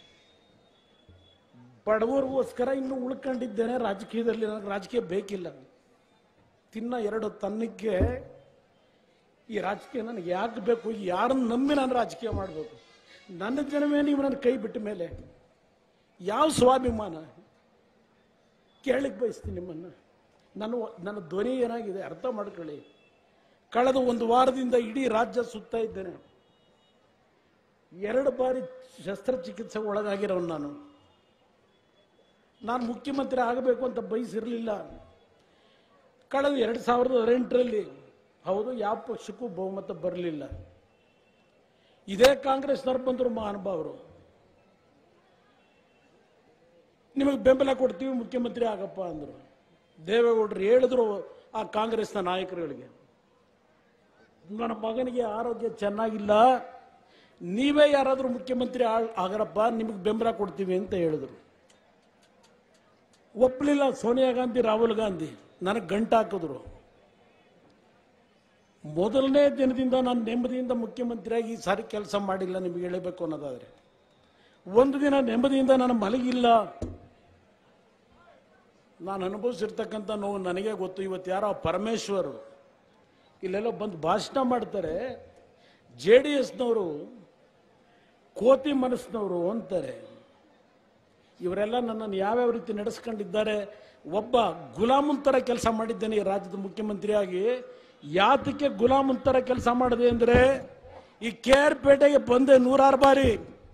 ಬಡವರಿಗೋಸ್ಕರ ಇನ್ನು ಉಳ್ಕೊಂಡಿದ್ದೇನೆ ರಾಜಕೀಯದಲ್ಲಿ ನನಗೆ ರಾಜಕೀಯ ಬೇಕಿಲ್ಲ ತಿನ್ನ ಎರಡು ತನ್ನಕ್ಕೆ ಈ ರಾಜಕೀಯ ನನಗೆ ಯಾಕೆ ಬೇಕು ಯಾರನ್ನು ನಂಬಿ ನಾನು ರಾಜಕೀಯ ಮಾಡಬೇಕು ನನ್ನ ಜನವೇ ನೀವು ನನ್ನ ಕೈ ಬಿಟ್ಟ ಮೇಲೆ ಯಾವ ಸ್ವಾಭಿಮಾನ ಕೇಳಲಿಕ್ಕೆ ಬಯಸ್ತೀನಿ ನಿಮ್ಮನ್ನು ನನ್ನ ನನ್ನ ಧ್ವನಿ ಏನಾಗಿದೆ ಅರ್ಥ ಮಾಡ್ಕೊಳ್ಳಿ ಕಳೆದ ಒಂದು ವಾರದಿಂದ ಇಡೀ ರಾಜ್ಯ ಸುತ್ತಾ ಇದ್ದೇನೆ ಎರಡು ಬಾರಿ ಶಸ್ತ್ರಚಿಕಿತ್ಸೆಗೆ ಒಳಗಾಗಿರೋನು ನಾನು ನಾನು ಮುಖ್ಯಮಂತ್ರಿ ಆಗಬೇಕು ಅಂತ ಬಯಸಿರಲಿಲ್ಲ ಕಳೆದ ಎರಡು ಸಾವಿರದ ಹದಿನೆಂಟರಲ್ಲಿ ಹೌದು ಯಾವ ಪಕ್ಷಕ್ಕೂ ಬಹುಮತ ಬರಲಿಲ್ಲ ಇದೇ ಕಾಂಗ್ರೆಸ್ನವ್ರು ಬಂದರು ಮಹಾನುಭಾವರು ನಿಮಗೆ ಬೆಂಬಲ ಕೊಡ್ತೀವಿ ಮುಖ್ಯಮಂತ್ರಿ ಆಗಪ್ಪ ಅಂದರು ದೇವೇಗೌಡರು ಹೇಳಿದ್ರು ಆ ಕಾಂಗ್ರೆಸ್ನ ನಾಯಕರುಗಳಿಗೆ ನನ್ನ ಮಗನಿಗೆ ಆರೋಗ್ಯ ಚೆನ್ನಾಗಿಲ್ಲ ನೀವೇ ಯಾರಾದರೂ ಮುಖ್ಯಮಂತ್ರಿ ಆಳ್- ಆಗರಪ್ಪ ನಿಮಗೆ ಬೆಂಬಲ ಕೊಡ್ತೀವಿ ಅಂತ ಹೇಳಿದ್ರು ಒಪ್ಪಲಿಲ್ಲ ಸೋನಿಯಾ ಗಾಂಧಿ ರಾಹುಲ್ ಗಾಂಧಿ ನನಗೆ ಗಂಟು ಹಾಕಿದ್ರು ಮೊದಲನೇ ದಿನದಿಂದ ನಾನು ನೆಮ್ಮದಿಯಿಂದ ಮುಖ್ಯಮಂತ್ರಿಯಾಗಿ ಈ ಸಾರಿ ಕೆಲಸ ಮಾಡಿಲ್ಲ ನಿಮಗೆ ಹೇಳಬೇಕು ಅನ್ನೋದಾದ್ರೆ ಒಂದು ದಿನ ನೆಮ್ಮದಿಯಿಂದ ನಾನು ಮಲಗಿಲ್ಲ ನಾನು ಅನುಭವಿಸಿರ್ತಕ್ಕಂಥ ನೋವು ನನಗೆ ಗೊತ್ತು ಇವತ್ತು ಯಾರೋ ಪರಮೇಶ್ವರ್ ಇಲ್ಲೆಲ್ಲ ಬಂದು ಭಾಷಣ ಮಾಡ್ತಾರೆ ಜೆ ಡಿ ಎಸ್ನವರು ಕೋತಿ ಮನಸ್ಸಿನವರು ಅಂತಾರೆ ಇವರೆಲ್ಲ ನನ್ನನ್ನು ಯಾವ್ಯಾವ ರೀತಿ ನಡೆಸ್ಕೊಂಡಿದ್ದಾರೆ ಒಬ್ಬ ಗುಲಾಮನ್ ಥರ ಕೆಲಸ ಮಾಡಿದ್ದೇನೆ ಈ ರಾಜ್ಯದ ಮುಖ್ಯಮಂತ್ರಿಯಾಗಿ ಯಾತಕ್ಕೆ ಗುಲಾಮನ್ ಥರ ಕೆಲಸ ಮಾಡಿದೆ ಅಂದರೆ ಈ ಕೆ ಆರ್ ಪೇಟೆಗೆ ಬಂದೆ ನೂರಾರು ಬಾರಿ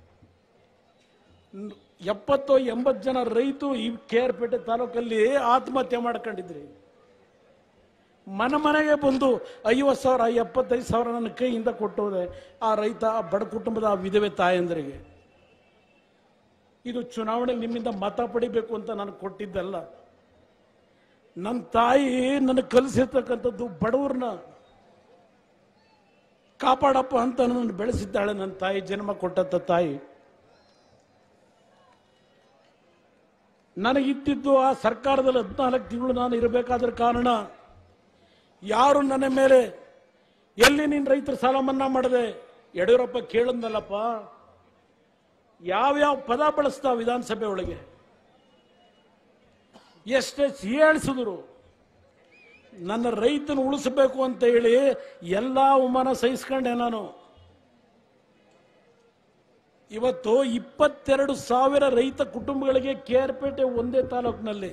ನ್- ಎಪ್ಪತ್ತು ಎಂಬತ್ತು ಜನ ರೈತು ಈ ಕೆ ಆರ್ ಪೇಟೆ ತಾಲೂಕಲ್ಲಿ ಆತ್ಮಹತ್ಯೆ ಮಾಡ್ಕೊಂಡಿದ್ರಿ ಮನೆ ಮನೆಗೆ ಬಂದು ಐವತ್ತು ಸಾವಿರ ಎಪ್ಪತ್ತೈದು ಸಾವಿರ ನನ್ನ ಕೈಯಿಂದ ಕೊಟ್ಟೋದೆ ಆ ರೈತ ಆ ಬಡ ಕುಟುಂಬದ ಆ ವಿಧವೆ ತಾಯಂದರಿಗೆ ಇದು ಚುನಾವಣೆ ನಿಮ್ಮಿಂದ ಮತ ಪಡಿಬೇಕು ಅಂತ ನಾನು ಕೊಟ್ಟಿದ್ದಲ್ಲ ನನ್ನ ತಾಯಿ ನನಗೆ ಕಲಿಸಿರ್ತಕ್ಕಂಥದ್ದು ಬಡವ್ರನ್ನ ಕಾಪಾಡಪ್ಪ ಅಂತ ನನ್ನ ಬೆಳೆಸಿದ್ದಾಳೆ ನನ್ನ ತಾಯಿ ಜನ್ಮ ಕೊಟ್ಟಂತ ತಾಯಿ ನನಗಿದ್ದಿದ್ದು ಆ ಸರ್ಕಾರದಲ್ಲಿ ಹದಿನಾಲ್ಕು ತಿಂಗಳು ನಾನು ಇರಬೇಕಾದ್ರ ಕಾರಣ ಯಾರು ನನ್ನ ಮೇಲೆ ಎಲ್ಲಿ ನೀನು ರೈತರ ಸಾಲ ಮನ್ನಾ ಮಾಡಿದೆ ಯಡಿಯೂರಪ್ಪ ಕೇಳದ್ನಲ್ಲಪ್ಪ ಯಾವ್ಯಾವ ಪದ ಬಳಸ್ತಾವ ವಿಧಾನಸಭೆ ಒಳಗೆ ಎಷ್ಟೇ ಹೀಯಾಳಿಸಿದ್ರು ನನ್ನ ರೈತನ ಉಳಿಸಬೇಕು ಅಂತ ಹೇಳಿ ಎಲ್ಲ ಅವಮಾನ ಸಹಿಸ್ಕೊಂಡೆ ನಾನು ಇವತ್ತು ಇಪ್ಪತ್ತೆರಡು ಸಾವಿರ ರೈತ ಕುಟುಂಬಗಳಿಗೆ ಕೇರ್ಪೇಟೆ ಒಂದೇ ತಾಲೂಕಿನಲ್ಲಿ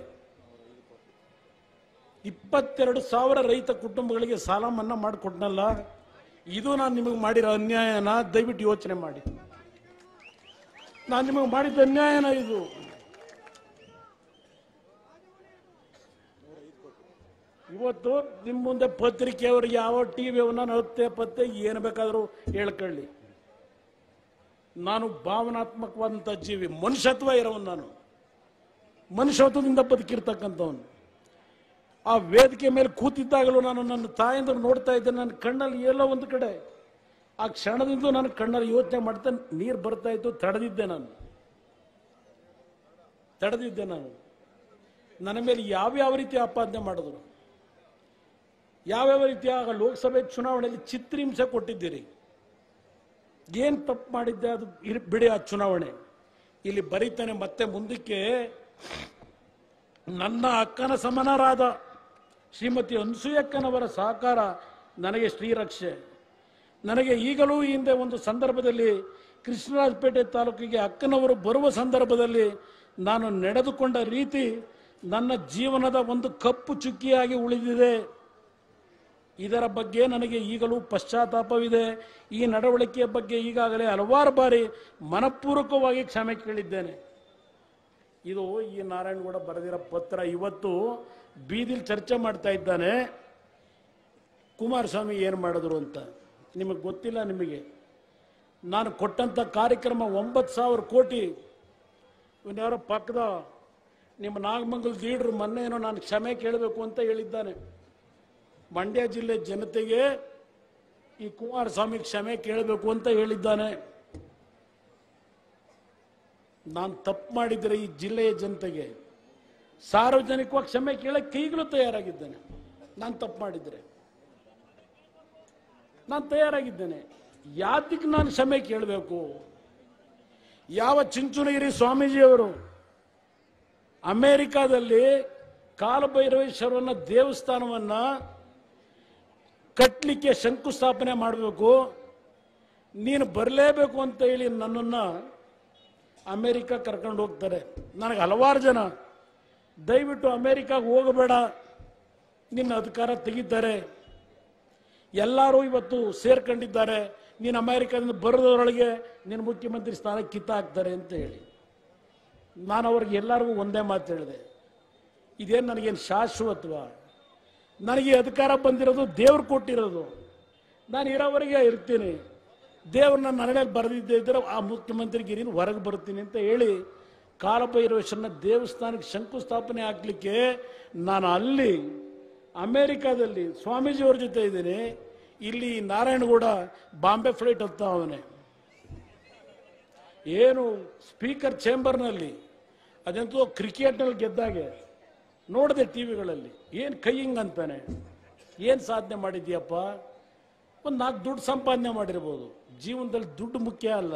ಇಪ್ಪತ್ತೆರಡು ಸಾವಿರ ರೈತ ಕುಟುಂಬಗಳಿಗೆ ಸಾಲ ಮನ್ನಾ ಮಾಡಿಕೊಟ್ನಲ್ಲ ಇದು ನಾನು ನಿಮಗೆ ಮಾಡಿರೋ ಅನ್ಯಾಯನ ದಯವಿಟ್ಟು ಯೋಚನೆ ಮಾಡಿ ನಾನು ನಿಮಗೆ ಮಾಡಿದ ಅನ್ಯಾಯನ ಇದು ಇವತ್ತು ನಿಮ್ಮ ಮುಂದೆ ಪತ್ರಿಕೆಯವರು ಯಾವ ಟಿವಿ ನಾನು ಹತ್ತೆ ಪತ್ತೆ ಏನು ಬೇಕಾದರೂ ಹೇಳ್ಕೊಳ್ಳಿ ನಾನು ಭಾವನಾತ್ಮಕವಾದಂಥ ಜೀವಿ ಮನುಷ್ಯತ್ವ ಇರೋವನು ನಾನು ಮನುಷ್ಯತ್ವದಿಂದ ಬದುಕಿರ್ತಕ್ಕಂಥವನು ಆ ವೇದಿಕೆ ಮೇಲೆ ಕೂತಿದ್ದಾಗಲೂ ನಾನು ನನ್ನ ತಾಯಿಂದ ನೋಡ್ತಾ ಇದ್ದೆ ನನ್ನ ಕಣ್ಣಲ್ಲಿ ಎಲ್ಲೋ ಒಂದು ಕಡೆ ಆ ಕ್ಷಣದಿಂದ ನನ್ನ ಕಣ್ಣಲ್ಲಿ ಯೋಚನೆ ಮಾಡ್ತಾ ನೀರು ಬರ್ತಾ ಇತ್ತು ತಡೆದಿದ್ದೆ ನಾನು ತಡೆದಿದ್ದೆ ನಾನು ನನ್ನ ಮೇಲೆ ಯಾವ್ಯಾವ ರೀತಿ ಆಪಾದನೆ ಮಾಡಿದ್ರು ಯಾವ್ಯಾವ ರೀತಿಯ ಆಗ ಲೋಕಸಭೆ ಚುನಾವಣೆಯಲ್ಲಿ ಚಿತ್ರಹಿಂಸೆ ಕೊಟ್ಟಿದ್ದೀರಿ ಏನು ತಪ್ಪು ಮಾಡಿದ್ದೆ ಅದು ಇರ್- ಬಿಡಿ ಆ ಚುನಾವಣೆ ಇಲ್ಲಿ ಬರೀತಾನೆ ಮತ್ತೆ ಮುಂದಕ್ಕೆ ನನ್ನ ಅಕ್ಕನ ಸಮನರಾದ ಶ್ರೀಮತಿ ಅನ್ಸೂಯಕ್ಕನವರ ಸಹಕಾರ ನನಗೆ ಶ್ರೀರಕ್ಷೆ ನನಗೆ ಈಗಲೂ ಈ ಹಿಂದೆ ಒಂದು ಸಂದರ್ಭದಲ್ಲಿ ಕೃಷ್ಣರಾಜಪೇಟೆ ತಾಲೂಕಿಗೆ ಅಕ್ಕನವರು ಬರುವ ಸಂದರ್ಭದಲ್ಲಿ ನಾನು ನಡೆದುಕೊಂಡ ರೀತಿ ನನ್ನ ಜೀವನದ ಒಂದು ಕಪ್ಪು ಚುಕ್ಕಿಯಾಗಿ ಉಳಿದಿದೆ ಇದರ ಬಗ್ಗೆ ನನಗೆ ಈಗಲೂ ಪಶ್ಚಾತ್ತಾಪವಿದೆ ಈ ನಡವಳಿಕೆಯ ಬಗ್ಗೆ ಈಗಾಗಲೇ ಹಲವಾರು ಬಾರಿ ಮನಪೂರ್ವಕವಾಗಿ ಕ್ಷಮೆ ಕೇಳಿದ್ದೇನೆ ಇದು ಈ ನಾರಾಯಣಗೌಡ ಬರೆದಿರೋ ಪತ್ರ ಇವತ್ತು ಬೀದಿಲಿ ಚರ್ಚೆ ಮಾಡ್ತಾ ಇದ್ದಾನೆ ಕುಮಾರಸ್ವಾಮಿ ಏನು ಮಾಡಿದ್ರು ಅಂತ ನಿಮಗೆ ಗೊತ್ತಿಲ್ಲ ನಿಮಗೆ ನಾನು ಕೊಟ್ಟಂಥ ಕಾರ್ಯಕ್ರಮ ಒಂಬತ್ತು ಸಾವಿರ ಕೋಟಿ ಇವನ್ಯಾರೋ ಪಕ್ಕದ ನಿಮ್ಮ ನಾಗಮಂಗಲ ಲೀಡ್ರು ಮೊನ್ನೆ ಏನೋ ನಾನು ಕ್ಷಮೆ ಕೇಳಬೇಕು ಅಂತ ಹೇಳಿದ್ದಾನೆ ಮಂಡ್ಯ ಜಿಲ್ಲೆ ಜನತೆಗೆ ಈ ಕುಮಾರಸ್ವಾಮಿ ಕ್ಷಮೆ ಕೇಳಬೇಕು ಅಂತ ಹೇಳಿದ್ದಾನೆ ನಾನು ತಪ್ಪು ಮಾಡಿದರೆ ಈ ಜಿಲ್ಲೆಯ ಜನತೆಗೆ ಸಾರ್ವಜನಿಕವಾಗಿ ಕ್ಷಮೆ ಕೇಳಕ್ಕೆ ಈಗಲೂ ತಯಾರಾಗಿದ್ದೇನೆ ನಾನು ತಪ್ಪು ಮಾಡಿದರೆ ನಾನು ತಯಾರಾಗಿದ್ದೇನೆ ಯಾತಕ್ಕೆ ನಾನು ಕ್ಷಮೆ ಕೇಳಬೇಕು ಯಾವ ಚಿಂಚುನಗಿರಿ ಸ್ವಾಮೀಜಿಯವರು ಅಮೆರಿಕಾದಲ್ಲಿ ಕಾಲಭೈರವೇಶ್ವರನ ದೇವಸ್ಥಾನವನ್ನ ಕಟ್ಟಲಿಕ್ಕೆ ಶಂಕುಸ್ಥಾಪನೆ ಮಾಡಬೇಕು ನೀನು ಬರಲೇಬೇಕು ಅಂತ ಹೇಳಿ ನನ್ನನ್ನು ಅಮೇರಿಕ ಕರ್ಕೊಂಡು ಹೋಗ್ತಾರೆ ನನಗೆ ಹಲವಾರು ಜನ ದಯವಿಟ್ಟು ಅಮೇರಿಕಾಗೆ ಹೋಗಬೇಡ ನಿನ್ನ ಅಧಿಕಾರ ತೆಗಿತಾರೆ ಎಲ್ಲರೂ ಇವತ್ತು ಸೇರ್ಕೊಂಡಿದ್ದಾರೆ ನೀನು ಅಮೇರಿಕಾದಿಂದ ಬರೋದ್ರೊಳಗೆ ನಿನ್ನ ಮುಖ್ಯಮಂತ್ರಿ ಸ್ಥಾನ ಕಿತ್ತಾಕ್ತಾರೆ ಅಂತ ಹೇಳಿ ನಾನು ಅವ್ರಿಗೆ ಎಲ್ಲರಿಗೂ ಒಂದೇ ಮಾತು ಹೇಳಿದೆ ಇದೇನು ನನಗೇನು ಶಾಶ್ವತವ ನನಗೆ ಅಧಿಕಾರ ಬಂದಿರೋದು ದೇವ್ರು ಕೊಟ್ಟಿರೋದು ನಾನು ಇರೋವರೆಗೆ ಇರ್ತೀನಿ ದೇವ್ರು ನನ್ನ ಮನೆಯಲ್ಲಿ ಬರೆದಿದ್ದೆ ಇದ್ದರೆ ಆ ಮುಖ್ಯಮಂತ್ರಿಗಿರಿನ ಹೊರಗೆ ಬರ್ತೀನಿ ಅಂತ ಹೇಳಿ ಕಾಲಭೈರವೇಶ್ವರನ ದೇವಸ್ಥಾನಕ್ಕೆ ಶಂಕುಸ್ಥಾಪನೆ ಹಾಕ್ಲಿಕ್ಕೆ ನಾನು ಅಲ್ಲಿ ಅಮೇರಿಕಾದಲ್ಲಿ ಸ್ವಾಮೀಜಿಯವ್ರ ಜೊತೆ ಇದ್ದೀನಿ ಇಲ್ಲಿ ನಾರಾಯಣಗೌಡ ಬಾಂಬೆ ಫ್ಲೈಟ್ ಹತ್ತಾ ಅವನೇ ಏನು ಸ್ಪೀಕರ್ ಚೇಂಬರ್ನಲ್ಲಿ ಅದೆಂತೋ ಕ್ರಿಕೆಟ್ನಲ್ಲಿ ಗೆದ್ದಾಗೆ ನೋಡಿದೆ ಟಿ ವಿಗಳಲ್ಲಿ ಏನು ಕೈ ಹಿಂಗ್ ಅಂತಾನೆ ಏನು ಸಾಧನೆ ಮಾಡಿದ್ಯಪ್ಪ ಒಂದು ನಾಲ್ಕು ದುಡ್ಡು ಸಂಪಾದನೆ ಮಾಡಿರ್ಬೋದು ಜೀವನದಲ್ಲಿ ದುಡ್ಡು ಮುಖ್ಯ ಅಲ್ಲ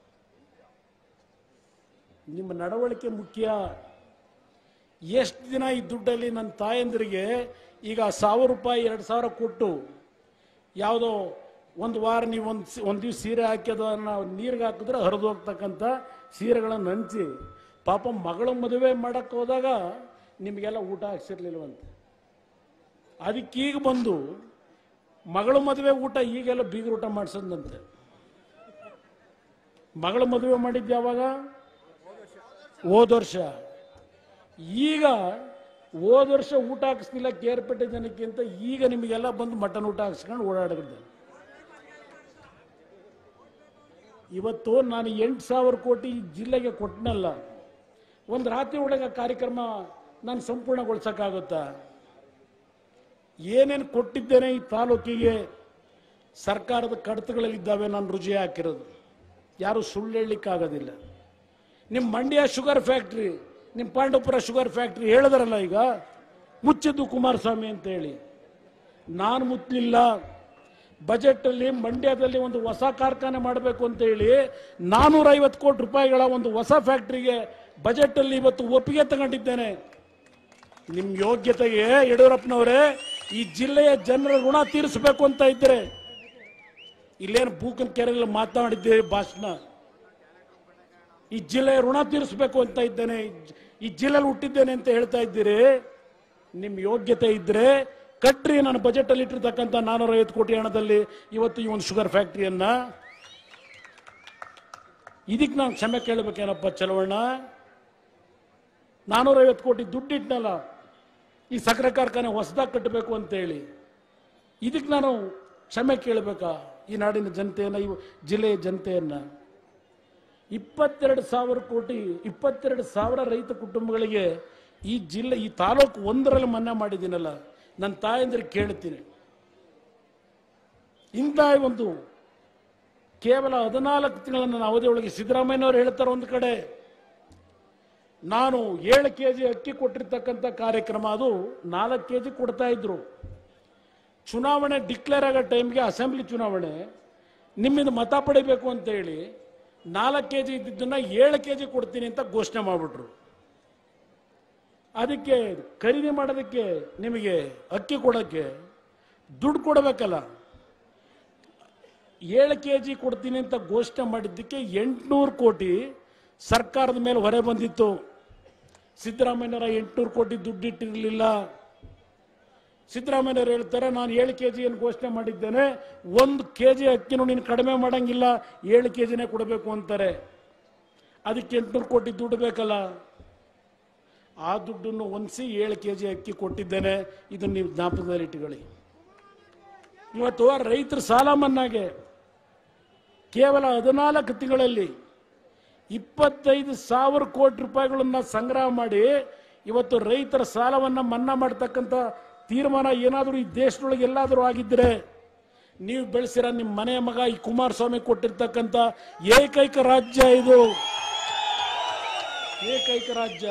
ನಿಮ್ಮ ನಡವಳಿಕೆ ಮುಖ್ಯ ಎಷ್ಟು ದಿನ ಈ ದುಡ್ಡಲ್ಲಿ ನನ್ನ ತಾಯಂದಿರಿಗೆ ಈಗ ಸಾವಿರ ರೂಪಾಯಿ ಎರಡು ಸಾವಿರ ಕೊಟ್ಟು ಯಾವುದೋ ಒಂದು ವಾರ ನೀವು ಒಂದು ಒಂದು ದಿವ್ಸ ಸೀರೆ ಹಾಕ್ಯದ ನಾವು ನೀರಿಗೆ ಹಾಕಿದ್ರೆ ಹರಿದು ಹೋಗ್ತಕ್ಕಂಥ ಸೀರೆಗಳನ್ನು ಹಂಚಿ ಪಾಪ ಮಗಳ ಮದುವೆ ಮಾಡಕ್ಕೆ ಹೋದಾಗ ನಿಮಗೆಲ್ಲ ಊಟ ಹಾಕ್ಸಿರ್ಲಿಲ್ವಂತೆ ಅದಕ್ಕೀಗ ಬಂದು ಮಗಳ ಮದುವೆ ಊಟ ಈಗೆಲ್ಲ ಬೀಗರ ಊಟ ಮಾಡಿಸೋದಂತೆ ಮಗಳ ಮದುವೆ ಮಾಡಿದ್ದು ಯಾವಾಗ ಹೋದ ವರ್ಷ ಈಗ ಹೋದ ವರ್ಷ ಊಟ ಹಾಕಿಸ್ತಿಲ್ಲ ಕೇರ್ಪೇಟೆ ಜನಕ್ಕೆ ಅಂತ ಈಗ ನಿಮಗೆಲ್ಲ ಬಂದು ಮಟನ್ ಊಟ ಹಾಕ್ಸ್ಕೊಂಡು ಓಡಾಡಿದ್ದೆ ಇವತ್ತು ನಾನು ಎಂಟು ಸಾವಿರ ಕೋಟಿ ಈ ಜಿಲ್ಲೆಗೆ ಕೊಟ್ಟನಲ್ಲ ಒಂದು ರಾತ್ರಿ ಒಳಗೆ ಆ ಕಾರ್ಯಕ್ರಮ ನಾನು ಸಂಪೂರ್ಣಗೊಳಿಸೋಕ್ಕಾಗುತ್ತಾ ಏನೇನು ಕೊಟ್ಟಿದ್ದೇನೆ ಈ ತಾಲೂಕಿಗೆ ಸರ್ಕಾರದ ಕಡತಗಳಲ್ಲಿದ್ದಾವೆ ನಾನು ರುಜಿ ಹಾಕಿರೋದು ಯಾರು ಸುಳ್ಳು ಹೇಳಲಿಕ್ಕಾಗೋದಿಲ್ಲ ನಿಮ್ಮ ಮಂಡ್ಯ ಶುಗರ್ ಫ್ಯಾಕ್ಟ್ರಿ ನಿಮ್ಮ ಪಾಂಡವಪುರ ಶುಗರ್ ಫ್ಯಾಕ್ಟ್ರಿ ಹೇಳಿದ್ರಲ್ಲ ಈಗ ಮುಚ್ಚಿದ್ದು ಕುಮಾರಸ್ವಾಮಿ ಅಂತ ಹೇಳಿ ನಾನು ಮುಚ್ಚಲಿಲ್ಲ ಬಜೆಟಲ್ಲಿ ಮಂಡ್ಯದಲ್ಲಿ ಒಂದು ಹೊಸ ಕಾರ್ಖಾನೆ ಮಾಡಬೇಕು ಅಂತ ಹೇಳಿ ನಾನೂರ ಐವತ್ತು ಕೋಟಿ ರೂಪಾಯಿಗಳ ಒಂದು ಹೊಸ ಫ್ಯಾಕ್ಟ್ರಿಗೆ ಬಜೆಟಲ್ಲಿ ಇವತ್ತು ಒಪ್ಪಿಗೆ ತಗೊಂಡಿದ್ದೇನೆ ನಿಮ್ ಯೋಗ್ಯತೆಗೆ ಯಡಿಯೂರಪ್ಪನವರೇ ಈ ಜಿಲ್ಲೆಯ ಜನರ ಋಣ ತೀರಿಸಬೇಕು ಅಂತ ಇದ್ರೆ ಇಲ್ಲೇನು ಬೂಕನ್ ಕೆರೆಯಲ್ಲಿ ಮಾತನಾಡಿದ್ದೇವೆ ಭಾಷಣ ಈ ಜಿಲ್ಲೆಯ ಋಣ ತೀರಿಸಬೇಕು ಅಂತ ಇದ್ದೇನೆ ಈ ಜಿ- ಈ ಜಿಲ್ಲೆಯಲ್ಲಿ ಹುಟ್ಟಿದ್ದೇನೆ ಅಂತ ಹೇಳ್ತಾ ಇದ್ದೀರಿ ನಿಮ್ ಯೋಗ್ಯತೆ ಇದ್ರೆ ಕಟ್ರಿ ನನ್ನ ಬಜೆಟ್ ಅಲ್ಲಿ ಇಟ್ಟಿರ್ತಕ್ಕಂಥ ನಾನೂರ ಐವತ್ತು ಕೋಟಿ ಹಣದಲ್ಲಿ ಇವತ್ತು ಈ ಒಂದು ಶುಗರ್ ಫ್ಯಾಕ್ಟರಿಯನ್ನ ಇದಕ್ಕೆ ನಾನು ಕ್ಷಮೆ ಕೇಳಬೇಕೇನಪ್ಪ ಚಲವಣ್ಣ ನಾನೂರ ಐವತ್ತು ಕೋಟಿ ದುಡ್ಡು ಇಟ್ನಲ್ಲ ಈ ಸಕ್ಕರೆ ಕಾರ್ಖಾನೆ ಹೊಸದಾಗಿ ಕಟ್ಟಬೇಕು ಅಂತ ಹೇಳಿ ಇದಕ್ಕೆ ನಾನು ಕ್ಷಮೆ ಕೇಳಬೇಕಾ ಈ ನಾಡಿನ ಜನತೆಯನ್ನ ಈ ಜಿಲ್ಲೆಯ ಜನತೆಯನ್ನ ಇಪ್ಪತ್ತೆರಡು ಸಾವಿರ ಕೋಟಿ ಇಪ್ಪತ್ತೆರಡು ಸಾವಿರ ರೈತ ಕುಟುಂಬಗಳಿಗೆ ಈ ಜಿಲ್ಲೆ ಈ ತಾಲೂಕು ಒಂದರಲ್ಲಿ ಮನ್ನಾ ಮಾಡಿದ್ದೀನಲ್ಲ ನನ್ನ ತಾಯಂದ್ರಿಗೆ ಕೇಳ್ತೀನಿ ಇಂಥ ಒಂದು ಕೇವಲ ಹದಿನಾಲ್ಕು ತಿಂಗಳ ನನ್ನ ಅವಧಿಯೊಳಗೆ ಸಿದ್ದರಾಮಯ್ಯನವರು ಹೇಳ್ತಾರೆ ಒಂದು ಕಡೆ ನಾನು ಏಳು ಕೆ ಜಿ ಅಕ್ಕಿ ಕೊಟ್ಟಿರ್ತಕ್ಕಂಥ ಕಾರ್ಯಕ್ರಮ ಅದು ನಾಲ್ಕು ಕೆ ಜಿ ಕೊಡ್ತಾ ಇದ್ರು ಚುನಾವಣೆ ಡಿಕ್ಲೇರ್ ಆಗೋ ಟೈಮ್ಗೆ ಅಸೆಂಬ್ಲಿ ಚುನಾವಣೆ ನಿಮ್ಮಿಂದ ಮತ ಪಡಿಬೇಕು ಅಂತ ಹೇಳಿ ನಾಲ್ಕು ಕೆ ಜಿ ಇದ್ದಿದ್ದನ್ನ ಏಳು ಕೆ ಜಿ ಕೊಡ್ತೀನಿ ಅಂತ ಘೋಷಣೆ ಮಾಡಿಬಿಟ್ರು ಅದಕ್ಕೆ ಖರೀದಿ ಮಾಡೋದಕ್ಕೆ ನಿಮಗೆ ಅಕ್ಕಿ ಕೊಡೋಕ್ಕೆ ದುಡ್ಡು ಕೊಡಬೇಕಲ್ಲ ಏಳು ಕೆ ಜಿ ಕೊಡ್ತೀನಿ ಅಂತ ಘೋಷಣೆ ಮಾಡಿದ್ದಕ್ಕೆ ಎಂಟುನೂರು ಕೋಟಿ ಸರ್ಕಾರದ ಮೇಲೆ ಹೊರೆ ಬಂದಿತ್ತು ಸಿದ್ದರಾಮಯ್ಯನವರ ಎಂಟುನೂರು ಕೋಟಿ ದುಡ್ಡು ಇಟ್ಟಿರಲಿಲ್ಲ ಸಿದ್ದರಾಮಯ್ಯನವರು ಹೇಳ್ತಾರೆ ನಾನು ಏಳು ಕೆ ಜಿಯನ್ನು ಘೋಷಣೆ ಮಾಡಿದ್ದೇನೆ ಒಂದು ಕೆ ಜಿ ಅಕ್ಕಿನೂ ನೀನು ಕಡಿಮೆ ಮಾಡಂಗಿಲ್ಲ ಏಳು ಕೆ ಜಿನೇ ಕೊಡಬೇಕು ಅಂತಾರೆ ಅದಕ್ಕೆ ಎಂಟುನೂರು ಕೋಟಿ ದುಡ್ಡು ಬೇಕಲ್ಲ ಆ ದುಡ್ಡನ್ನು ಹೊಂದಿಸಿ ಏಳು ಕೆ ಜಿ ಅಕ್ಕಿ ಕೊಟ್ಟಿದ್ದೇನೆ ಇದನ್ನು ನೀವು ಜ್ಞಾಪಕದಲ್ಲಿ ಇಟ್ಟುಕೊಳ್ಳಿ ಇವತ್ತು ರೈತರ ಸಾಲ ಮನ್ನಾಗೆ ಕೇವಲ ಹದಿನಾಲ್ಕು ತಿಂಗಳಲ್ಲಿ ಇಪ್ಪತ್ತೈದು ಸಾವಿರ ಕೋಟಿ ರೂಪಾಯಿಗಳನ್ನ ಸಂಗ್ರಹ ಮಾಡಿ ಇವತ್ತು ರೈತರ ಸಾಲವನ್ನ ಮನ್ನಾ ಮಾಡ್ತಕ್ಕಂಥ ತೀರ್ಮಾನ ಏನಾದರೂ ಈ ದೇಶದೊಳಗೆ ಎಲ್ಲಾದರೂ ಆಗಿದ್ರೆ ನೀವು ಬೆಳೆಸಿರೋ ನಿಮ್ಮ ಮನೆಯ ಮಗ ಈ ಕುಮಾರಸ್ವಾಮಿ ಕೊಟ್ಟಿರ್ತಕ್ಕಂಥ ಏಕೈಕ ರಾಜ್ಯ ಇದು ಏಕೈಕ ರಾಜ್ಯ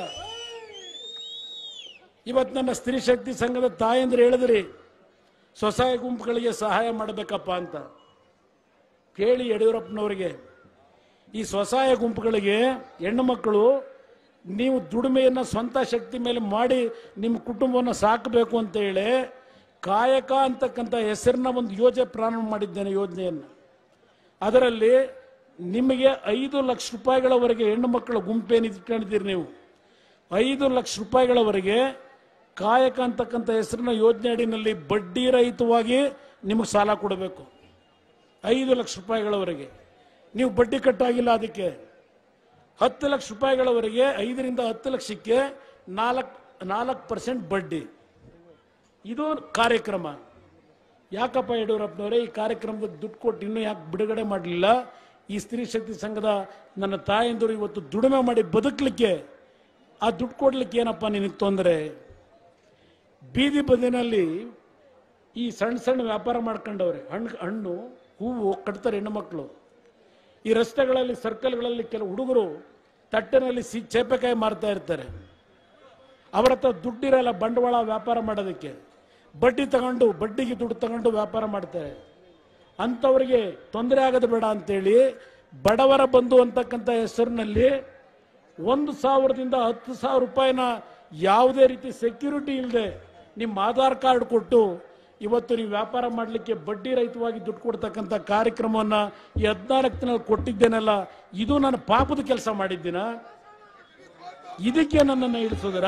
ಇವತ್ತು ನನ್ನ ಸ್ತ್ರೀ ಶಕ್ತಿ ಸಂಘದ ತಾಯಂದ್ರೆ ಹೇಳಿದ್ರಿ ಸ್ವಸಹಾಯ ಗುಂಪುಗಳಿಗೆ ಸಹಾಯ ಮಾಡಬೇಕಪ್ಪ ಅಂತ ಕೇಳಿ ಯಡಿಯೂರಪ್ಪನವರಿಗೆ ಈ ಸ್ವಸಹಾಯ ಗುಂಪುಗಳಿಗೆ ಹೆಣ್ಣು ಮಕ್ಕಳು ನೀವು ದುಡಿಮೆಯನ್ನು ಸ್ವಂತ ಶಕ್ತಿ ಮೇಲೆ ಮಾಡಿ ನಿಮ್ಮ ಕುಟುಂಬವನ್ನು ಸಾಕಬೇಕು ಅಂತ ಹೇಳಿ ಕಾಯಕ ಅಂತಕ್ಕಂಥ ಹೆಸರಿನ ಒಂದು ಯೋಜನೆ ಪ್ರಾರಂಭ ಮಾಡಿದ್ದೇನೆ ಯೋಜನೆಯನ್ನು ಅದರಲ್ಲಿ ನಿಮಗೆ ಐದು ಲಕ್ಷ ರೂಪಾಯಿಗಳವರೆಗೆ ಹೆಣ್ಣು ಮಕ್ಕಳ ಗುಂಪೇನು ಇಟ್ಕೊಂಡಿದ್ದೀರಿ ನೀವು ಐದು ಲಕ್ಷ ರೂಪಾಯಿಗಳವರೆಗೆ ಕಾಯಕ ಅಂತಕ್ಕಂಥ ಹೆಸರಿನ ಯೋಜನೆ ಅಡಿನಲ್ಲಿ ಬಡ್ಡಿ ರಹಿತವಾಗಿ ನಿಮಗೆ ಸಾಲ ಕೊಡಬೇಕು ಐದು ಲಕ್ಷ ರೂಪಾಯಿಗಳವರೆಗೆ ನೀವು ಬಡ್ಡಿ ಕಟ್ಟಾಗಿಲ್ಲ ಅದಕ್ಕೆ ಹತ್ತು ಲಕ್ಷ ರೂಪಾಯಿಗಳವರೆಗೆ ಐದರಿಂದ ಹತ್ತು ಲಕ್ಷಕ್ಕೆ ನಾಲ್ಕು ನಾಲ್ಕು ಪರ್ಸೆಂಟ್ ಬಡ್ಡಿ ಇದು ಕಾರ್ಯಕ್ರಮ ಯಾಕಪ್ಪ ಯಡಿಯೂರಪ್ಪನವರೇ ಈ ಕಾರ್ಯಕ್ರಮದ ದುಡ್ಡು ಕೊಟ್ಟು ಇನ್ನೂ ಯಾಕೆ ಬಿಡುಗಡೆ ಮಾಡಲಿಲ್ಲ ಈ ಸ್ತ್ರೀ ಶಕ್ತಿ ಸಂಘದ ನನ್ನ ತಾಯಂದಿರು ಇವತ್ತು ದುಡಿಮೆ ಮಾಡಿ ಬದುಕಲಿಕ್ಕೆ ಆ ದುಡ್ಡು ಕೊಡ್ಲಿಕ್ಕೆ ಏನಪ್ಪ ನಿನಗೆ ತೊಂದರೆ ಬೀದಿ ಬದಿನಲ್ಲಿ ಈ ಸಣ್ಣ ಸಣ್ಣ ವ್ಯಾಪಾರ ಮಾಡ್ಕೊಂಡವ್ರೆ ಹಣ್ಣು ಹಣ್ಣು ಹೂವು ಕಟ್ತಾರೆ ಹೆಣ್ಣು ಮಕ್ಕಳು ಈ ರಸ್ತೆಗಳಲ್ಲಿ ಸರ್ಕಲ್ಗಳಲ್ಲಿ ಕೆಲವು ಹುಡುಗರು ತಟ್ಟೆನಲ್ಲಿ ಸಿ ಚೇಪೆಕಾಯಿ ಮಾರ್ತಾ ಇರ್ತಾರೆ ಅವರ ಹತ್ರ ದುಡ್ಡಿರಲ್ಲ ಬಂಡವಾಳ ವ್ಯಾಪಾರ ಮಾಡೋದಕ್ಕೆ ಬಡ್ಡಿ ತಗೊಂಡು ಬಡ್ಡಿಗೆ ದುಡ್ಡು ತಗೊಂಡು ವ್ಯಾಪಾರ ಮಾಡ್ತಾರೆ ಅಂಥವರಿಗೆ ತೊಂದರೆ ಆಗದು ಬೇಡ ಅಂತೇಳಿ ಬಡವರ ಬಂಧು ಅಂತಕ್ಕಂಥ ಹೆಸರಿನಲ್ಲಿ ಒಂದು ಸಾವಿರದಿಂದ ಹತ್ತು ಸಾವಿರ ರೂಪಾಯಿನ ಯಾವುದೇ ರೀತಿ ಸೆಕ್ಯೂರಿಟಿ ಇಲ್ಲದೆ ನಿಮ್ಮ ಆಧಾರ್ ಕಾರ್ಡ್ ಕೊಟ್ಟು ಇವತ್ತು ನೀವು ವ್ಯಾಪಾರ ಮಾಡಲಿಕ್ಕೆ ಬಡ್ಡಿ ರಹಿತವಾಗಿ ದುಡ್ಡು ಕೊಡ್ತಕ್ಕಂಥ ಕಾರ್ಯಕ್ರಮವನ್ನು ಈ ಹದಿನಾಲ್ಕು ದಿನ ಕೊಟ್ಟಿದ್ದೇನಲ್ಲ ಇದು ನಾನು ಪಾಪದ ಕೆಲಸ ಮಾಡಿದ್ದೀನ ಇದಕ್ಕೆ ನನ್ನನ್ನು ಇಳಿಸೋದ್ರ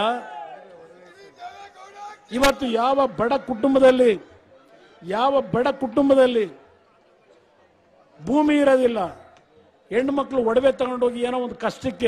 ಇವತ್ತು ಯಾವ ಬಡ ಕುಟುಂಬದಲ್ಲಿ ಯಾವ ಬಡ ಕುಟುಂಬದಲ್ಲಿ ಭೂಮಿ ಇರೋದಿಲ್ಲ ಹೆಣ್ಣು ಮಕ್ಕಳು ಒಡವೆ ತಗೊಂಡೋಗಿ ಏನೋ ಒಂದು ಕಷ್ಟಕ್ಕೆ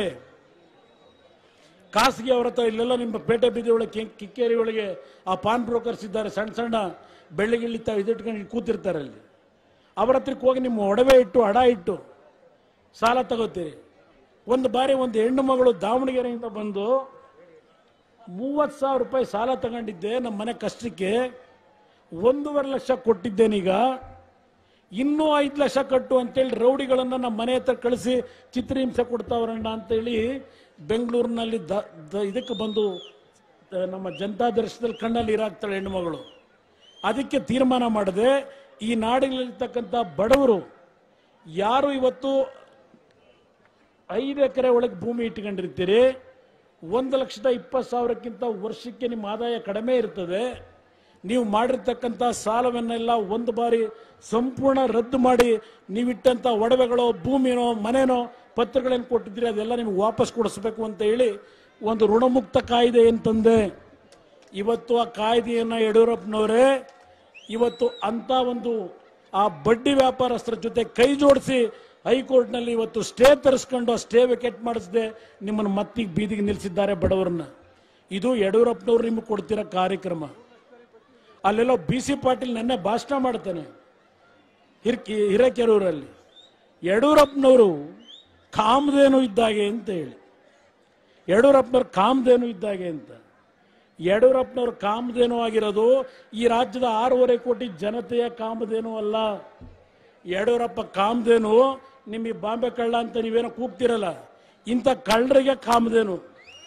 ಖಾಸಗಿ ಅವ್ರ ಹತ್ರ ಇಲ್ಲೆಲ್ಲ ನಿಮ್ಮ ಪೇಟೆ ಬೀದಿ ಒಳಗೆ ಕಿ- ಕಿಕ್ಕೇರಿ ಒಳಗೆ ಆ ಪಾನ್ ಬ್ರೋಕರ್ಸ್ ಇದ್ದಾರೆ ಸಣ್ಣ ಸಣ್ಣ ಬೆಳ್ಳಿಗಿಳ್ಳಿ ತಾವು ಇದಿಟ್ಕೊಂಡು ಇಲ್ಲಿ ಕೂತಿರ್ತಾರೆ ಅಲ್ಲಿ ಅವ್ರ ಹತ್ರಕ್ಕೆ ಹೋಗಿ ನಿಮ್ಮ ಒಡವೆ ಇಟ್ಟು ಹಡ ಇಟ್ಟು ಸಾಲ ತಗೋತೀರಿ ಒಂದು ಬಾರಿ ಒಂದು ಹೆಣ್ಣು ಮಗಳು ದಾವಣಗೆರೆಯಿಂದ ಬಂದು ಮೂವತ್ತು ಸಾವಿರ ರೂಪಾಯಿ ಸಾಲ ತಗೊಂಡಿದ್ದೆ ನಮ್ಮ ಮನೆ ಕಷ್ಟಕ್ಕೆ ಒಂದೂವರೆ ಲಕ್ಷ ಕೊಟ್ಟಿದ್ದೇನೀಗ ಇನ್ನೂ ಐದು ಲಕ್ಷ ಕಟ್ಟು ಅಂತೇಳಿ ರೌಡಿಗಳನ್ನು ನಮ್ಮ ಮನೆ ಹತ್ರ ಕಳಿಸಿ ಚಿತ್ರಹಿಂಸೆ ಕೊಡ್ತಾವ್ರಣ್ಣ ಅಂತೇಳಿ ಬೆಂಗಳೂರಿನಲ್ಲಿ ದ ದ- ಇದಕ್ಕೆ ಬಂದು ಆ, ನಮ್ಮ ಜನತಾ ದರ್ಶನದಲ್ಲಿ ಕಣ್ಣಲ್ಲಿ ಇರಾಕ್ತಾಳೆ ಹೆಣ್ಣುಮಗಳು ಅದಕ್ಕೆ ತೀರ್ಮಾನ ಮಾಡದೆ ಈ ನಾಡಿನಲ್ಲಿರ್ತಕ್ಕಂಥ ಬಡವರು ಯಾರು ಇವತ್ತು ಐದು ಎಕರೆ ಒಳಗೆ ಭೂಮಿ ಇಟ್ಕೊಂಡಿರ್ತೀರಿ ಒಂದು ಲಕ್ಷದ ಇಪ್ಪತ್ತು ಸಾವಿರಕ್ಕಿಂತ ವರ್ಷಕ್ಕೆ ನಿಮ್ಮ ಆದಾಯ ಕಡಿಮೆ ಇರ್ತದೆ ನೀವು ಮಾಡಿರ್ತಕ್ಕಂಥ ಸಾಲವನ್ನೆಲ್ಲ ಒಂದು ಬಾರಿ ಸಂಪೂರ್ಣ ರದ್ದು ಮಾಡಿ ನೀವಿಟ್ಟಂಥ ಒಡವೆಗಳೋ ಭೂಮಿನೋ ಮನೆನೋ ಪತ್ರಗಳನ್ನು ಕೊಟ್ಟಿದ್ದೀರಿ ಅದೆಲ್ಲ ನಿಮಗೆ ವಾಪಸ್ ಕೊಡಿಸ್ಬೇಕು ಅಂತ ಹೇಳಿ ಒಂದು ಋಣಮುಕ್ತ ಕಾಯ್ದೆ ಅಂತಂದೆ ಇವತ್ತು ಆ ಕಾಯ್ದೆಯನ್ನು ಯಡಿಯೂರಪ್ಪನವರೇ ಇವತ್ತು ಅಂತ ಒಂದು ಆ ಬಡ್ಡಿ ವ್ಯಾಪಾರಸ್ಥರ ಜೊತೆ ಕೈ ಜೋಡಿಸಿ ಹೈಕೋರ್ಟ್ನಲ್ಲಿ ಇವತ್ತು ಸ್ಟೇ ತರಿಸ್ಕೊಂಡು ಆ ಸ್ಟೇ ವಿಕೆಟ್ ಮಾಡಿಸದೆ ನಿಮ್ಮನ್ನು ಮತ್ತೀಗ ಬೀದಿಗೆ ನಿಲ್ಲಿಸಿದ್ದಾರೆ ಬಡವರನ್ನ ಇದು ಯಡಿಯೂರಪ್ಪನವ್ರು ನಿಮಗೆ ಕೊಡ್ತಿರೋ ಕಾರ್ಯಕ್ರಮ ಅಲ್ಲೆಲ್ಲೋ ಬಿ ಸಿ ಪಾಟೀಲ್ ನೆನ್ನೆ ಭಾಷಣ ಮಾಡ್ತಾನೆ ಹಿರ್ಕಿ ಹಿರೇಕೆರೂರಲ್ಲಿ ಯಡಿಯೂರಪ್ಪನವರು ಕಾಮಧೇನು ಇದ್ದಾಗೆ ಅಂತ ಹೇಳಿ ಯಡಿಯೂರಪ್ಪನವ್ರು ಕಾಮಧೇನು ಇದ್ದಾಗೆ ಅಂತ ಯಡಿಯೂರಪ್ಪನವ್ರ ಕಾಮಧೇನು ಆಗಿರೋದು ಈ ರಾಜ್ಯದ ಆರೂವರೆ ಕೋಟಿ ಜನತೆಯ ಕಾಮಧೇನು ಅಲ್ಲ ಯಡಿಯೂರಪ್ಪ ಕಾಮಧೇನು ನಿಮಗೆ ಬಾಂಬೆ ಕಳ್ಳ ಅಂತ ನೀವೇನೋ ಕೂಗ್ತಿರಲ್ಲ ಇಂಥ ಕಳ್ಳರಿಗೆ ಕಾಮಧೇನು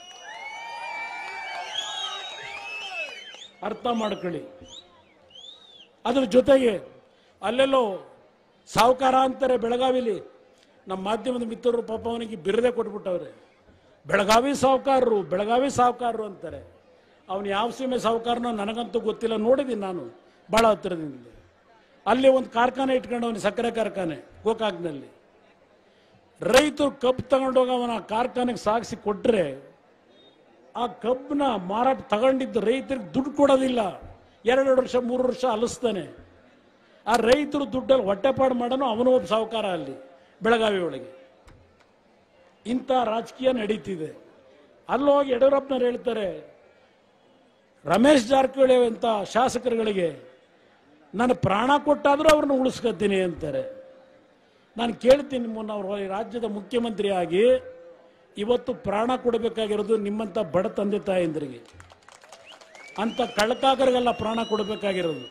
ಅರ್ಥ ಮಾಡ್ಕೊಳ್ಳಿ ಅದ್ರ ಜೊತೆಗೆ ಅಲ್ಲೆಲ್ಲೋ ಸಾಹುಕಾರ ಅಂತಾರೆ ಬೆಳಗಾವಿಲಿ ನಮ್ಮ ಮಾಧ್ಯಮದ ಮಿತ್ರರು ಪಾಪ ಅವನಿಗೆ ಬಿರದೆ ಕೊಟ್ಬಿಟ್ಟವ್ರೆ ಬೆಳಗಾವಿ ಸಾಹುಕಾರರು ಬೆಳಗಾವಿ ಸಾಹುಕಾರರು ಅಂತಾರೆ ಅವನು ಯಾವ ಸೀಮೆ ಸಾಹುಕಾರನೋ ನನಗಂತೂ ಗೊತ್ತಿಲ್ಲ ನೋಡಿದ್ದೀನಿ ನಾನು ಭಾಳ ಹತ್ತಿರದಿಂದ ಅಲ್ಲಿ ಒಂದು ಕಾರ್ಖಾನೆ ಇಟ್ಕೊಂಡು ಅವನು ಸಕ್ಕರೆ ಕಾರ್ಖಾನೆ ಗೋಕಾಕ್ನಲ್ಲಿ ರೈತರು ಕಬ್ಬು ತಗೊಂಡೋಗಿ ಅವನ ಕಾರ್ಖಾನೆಗೆ ಸಾಗಿಸಿ ಕೊಟ್ಟರೆ ಆ ಕಬ್ಬನ್ನ ಮಾರಾಟ ತಗೊಂಡಿದ್ದ ರೈತರಿಗೆ ದುಡ್ಡು ಕೊಡೋದಿಲ್ಲ ಎರಡೆರಡು ವರ್ಷ ಮೂರು ವರ್ಷ ಅಲಿಸ್ತಾನೆ ಆ ರೈತರು ದುಡ್ಡಲ್ಲಿ ಹೊಟ್ಟೆಪಾಡು ಮಾಡೋನು ಅವನು ಒಬ್ಬ ಸಾಹುಕಾರ ಅಲ್ಲಿ ಬೆಳಗಾವಿ ಒಳಗೆ ಇಂಥ ರಾಜಕೀಯ ನಡೀತಿದೆ ಅಲ್ಲೋಗಿ ಯಡಿಯೂರಪ್ಪನವ್ರು ಹೇಳ್ತಾರೆ ರಮೇಶ್ ಜಾರಕಿಹೊಳಿ ಅಂತ ಶಾಸಕರುಗಳಿಗೆ ನಾನು ಪ್ರಾಣ ಕೊಟ್ಟಾದರೂ ಅವ್ರನ್ನ ಉಳಿಸ್ಕೊತೀನಿ ಅಂತಾರೆ ನಾನು ಕೇಳ್ತೀನಿ ಮುನ್ನ ಅವರು ಈ ರಾಜ್ಯದ ಮುಖ್ಯಮಂತ್ರಿ ಆಗಿ ಇವತ್ತು ಪ್ರಾಣ ಕೊಡಬೇಕಾಗಿರೋದು ನಿಮ್ಮಂಥ ಬಡ ತಂದೆ ತಾಯಂದರಿಗೆ ಅಂತ ಕಳ್ಕಾಕರಿಗೆಲ್ಲ ಪ್ರಾಣ ಕೊಡಬೇಕಾಗಿರೋದು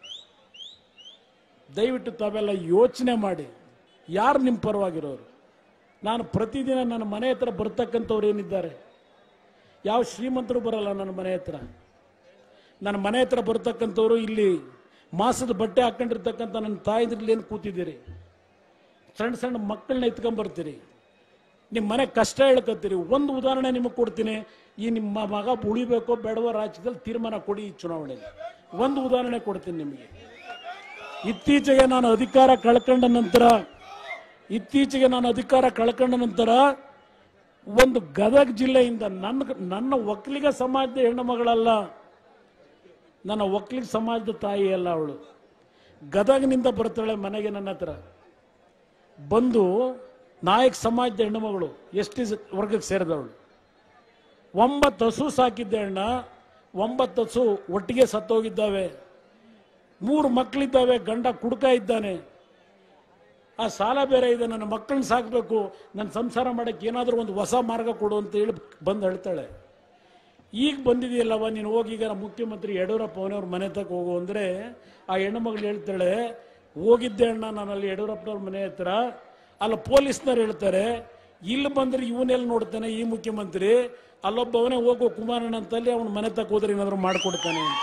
ದಯವಿಟ್ಟು ತಾವೆಲ್ಲ ಯೋಚನೆ ಮಾಡಿ ಯಾರು ನಿಮ್ಮ ಪರವಾಗಿರೋರು ನಾನು ಪ್ರತಿದಿನ ನನ್ನ ಮನೆ ಹತ್ರ ಬರ್ತಕ್ಕಂಥವ್ರು ಏನಿದ್ದಾರೆ ಯಾವ ಶ್ರೀಮಂತರು ಬರಲ್ಲ ನನ್ನ ಮನೆ ಹತ್ರ ನನ್ನ ಮನೆ ಹತ್ರ ಬರ್ತಕ್ಕಂಥವ್ರು ಇಲ್ಲಿ ಮಾಸದ ಬಟ್ಟೆ ಹಾಕೊಂಡಿರ್ತಕ್ಕಂಥ ನನ್ನ ತಾಯಿದ್ರಲ್ಲಿ ಏನು ಕೂತಿದ್ದೀರಿ ಸಣ್ಣ ಸಣ್ಣ ಮಕ್ಕಳನ್ನ ಎತ್ಕೊಂಡ್ಬರ್ತೀರಿ ನಿಮ್ಮ ಮನೆ ಕಷ್ಟ ಹೇಳ್ಕೊತೀರಿ ಒಂದು ಉದಾಹರಣೆ ನಿಮಗೆ ಕೊಡ್ತೀನಿ ಈ ನಿಮ್ಮ ಮಗ ಉಳಿಬೇಕೋ ಬೇಡವೋ ರಾಜ್ಯದಲ್ಲಿ ತೀರ್ಮಾನ ಕೊಡಿ ಈ ಚುನಾವಣೆಗೆ ಒಂದು ಉದಾಹರಣೆ ಕೊಡ್ತೀನಿ ನಿಮಗೆ ಇತ್ತೀಚೆಗೆ ನಾನು ಅಧಿಕಾರ ಕಳ್ಕೊಂಡ ನಂತರ ಇತ್ತೀಚೆಗೆ ನಾನು ಅಧಿಕಾರ ಕಳ್ಕೊಂಡ ನಂತರ ಒಂದು ಗದಗ ಜಿಲ್ಲೆಯಿಂದ ನನ್ನ ನನ್ನ ಒಕ್ಕಲಿಗ ಸಮಾಜದ ಹೆಣ್ಣು ಮಗಳಲ್ಲ ನನ್ನ ಒಕ್ಕಲಿಗ ಸಮಾಜದ ತಾಯಿ ಅಲ್ಲ ಅವಳು ಗದಗನಿಂದ ಬರ್ತಾಳೆ ಮನೆಗೆ ನನ್ನ ಹತ್ರ ಬಂದು ನಾಯಕ್ ಸಮಾಜದ ಹೆಣ್ಣುಮಗಳು ಎಸ್ ಟಿ ವರ್ಗಕ್ಕೆ ಸೇರಿದವಳು ಒಂಬತ್ತು ಹಸು ಸಾಕಿದ್ದೆ ಅಣ್ಣ ಒಂಬತ್ತು ಹಸು ಒಟ್ಟಿಗೆ ಸತ್ತೋಗಿದ್ದಾವೆ ಮೂರು ಮಕ್ಕಳಿದ್ದಾವೆ ಗಂಡ ಕುಡ್ಕ ಇದ್ದಾನೆ ಆ ಸಾಲ ಬೇರೆ ಇದೆ ನನ್ನ ಮಕ್ಕಳನ್ನ ಸಾಕಬೇಕು ನನ್ನ ಸಂಸಾರ ಮಾಡಕ್ಕೆ ಏನಾದರೂ ಒಂದು ಹೊಸ ಮಾರ್ಗ ಕೊಡು ಅಂತ ಹೇಳಿ ಬಂದು ಹೇಳ್ತಾಳೆ ಈಗ ಬಂದಿದೆಯಲ್ಲವ ನೀನು ಹೋಗಿ ಈಗ ನಮ್ಮ ಮುಖ್ಯಮಂತ್ರಿ ಯಡಿಯೂರಪ್ಪ ಅವನವ್ರ ಮನೆ ತಕ್ಕ ಹೋಗು ಅಂದರೆ ಆ ಹೆಣ್ಣು ಮಗಳು ಹೇಳ್ತಾಳೆ ಹೋಗಿದ್ದೆ ಅಣ್ಣ ನಾನು ಅಲ್ಲಿ ಯಡಿಯೂರಪ್ಪನವ್ರ ಮನೆ ಹತ್ರ ಅಲ್ಲ ಪೊಲೀಸ್ನವ್ರು ಹೇಳ್ತಾರೆ ಇಲ್ಲಿ ಬಂದ್ರೆ ಇವನೆಲ್ಲಿ ನೋಡ್ತಾನೆ ಈ ಮುಖ್ಯಮಂತ್ರಿ ಅಲ್ಲೊಬ್ಬವನೇ ಹೋಗೋ ಕುಮಾರಣ್ಣ ಅಂತಲ್ಲಿ ಅವನ ಮನೆ ತಕ್ಕ ಹೋದ್ರೆ ಏನಾದರೂ ಮಾಡಿಕೊಡ್ತಾನೆ ಅಂತ.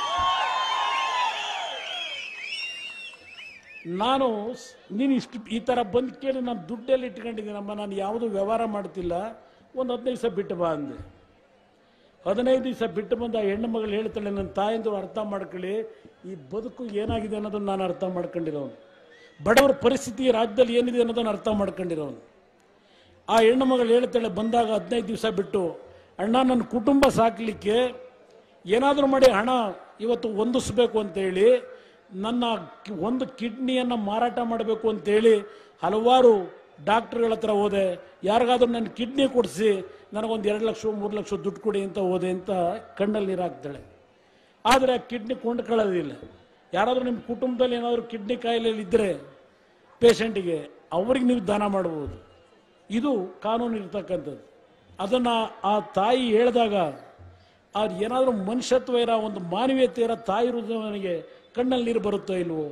ನಾನು ಸ್- ನೀನು ಇಷ್ಟು ಈ ಥರ ಬಂದು ಕೇಳಿ ನಾನು ದುಡ್ಡೆಲ್ಲಿ ಇಟ್ಕೊಂಡಿದ್ದೀನಮ್ಮ ನಾನು ಯಾವುದು ವ್ಯವಹಾರ ಮಾಡ್ತಿಲ್ಲ ಒಂದು ಹದಿನೈದು ದಿವಸ ಬಿಟ್ಟು ಬಾ ಅಂದೆ ಹದಿನೈದು ದಿವಸ ಬಿಟ್ಟು ಬಂದ ಆ ಹೆಣ್ಣು ಮಗಳು ಹೇಳ್ತಾಳೆ ನನ್ನ ತಾಯಿಂದು ಅರ್ಥ ಮಾಡ್ಕೊಳ್ಳಿ ಈ ಬದುಕು ಏನಾಗಿದೆ ಅನ್ನೋದನ್ನ ನಾನು ಅರ್ಥ ಮಾಡ್ಕೊಂಡಿರೋನು ಬಡವರ ಪರಿಸ್ಥಿತಿ ಈ ರಾಜ್ಯದಲ್ಲಿ ಏನಿದೆ ಅನ್ನೋದನ್ನ ಅರ್ಥ ಮಾಡ್ಕೊಂಡಿರೋನು ಆ ಹೆಣ್ಣು ಮಗಳು ಹೇಳ್ತಾಳೆ ಬಂದಾಗ ಹದಿನೈದು ದಿವಸ ಬಿಟ್ಟು ಅಣ್ಣ ನನ್ನ ಕುಟುಂಬ ಸಾಕಲಿಕ್ಕೆ ಏನಾದರೂ ಮಾಡಿ ಹಣ ಇವತ್ತು ಹೊಂದಿಸ್ಬೇಕು ಅಂತೇಳಿ ನನ್ನ ಕಿ- ಒಂದು ಕಿಡ್ನಿಯನ್ನು ಮಾರಾಟ ಮಾಡಬೇಕು ಅಂತೇಳಿ ಹಲವಾರು ಡಾಕ್ಟರ್ಗಳ ಹತ್ರ ಹೋದೆ ಯಾರಿಗಾದ್ರೂ ನನ್ನ ಕಿಡ್ನಿ ಕೊಡಿಸಿ ನನಗೊಂದು ಎರಡು ಲಕ್ಷ ಮೂರು ಲಕ್ಷ ದುಡ್ಡು ಕೊಡಿ ಅಂತ ಹೋದೆ ಅಂತ ಕಣ್ಣಲ್ಲಿ ನೀರು ಹಾಕ್ತಾಳೆ ಆದರೆ ಆ ಕಿಡ್ನಿ ಕೊಂಡ್ಕೊಳ್ಳೋದಿಲ್ಲ ಯಾರಾದರೂ ನಿಮ್ಮ ಕುಟುಂಬದಲ್ಲಿ ಏನಾದರೂ ಕಿಡ್ನಿ ಕಾಯಿಲೆಯಲ್ಲಿ ಇದ್ದರೆ ಪೇಷಂಟಿಗೆ ಅವ್ರಿಗೆ ನೀವು ದಾನ ಮಾಡ್ಬೋದು ಇದು ಕಾನೂನು ಇರ್ತಕ್ಕಂಥದ್ದು ಅದನ್ನು ಆ ತಾಯಿ ಹೇಳಿದಾಗ ಅವ್ರು ಏನಾದರೂ ಮನುಷ್ಯತ್ವ ಇರೋ ಒಂದು ಮಾನವೀಯತೆ ಇರೋ ತಾಯಿ ಹೃದಯವನಿಗೆ ಕಣ್ಣಲ್ಲಿ ನೀರು ಬರುತ್ತೋ ಇಲ್ವೋ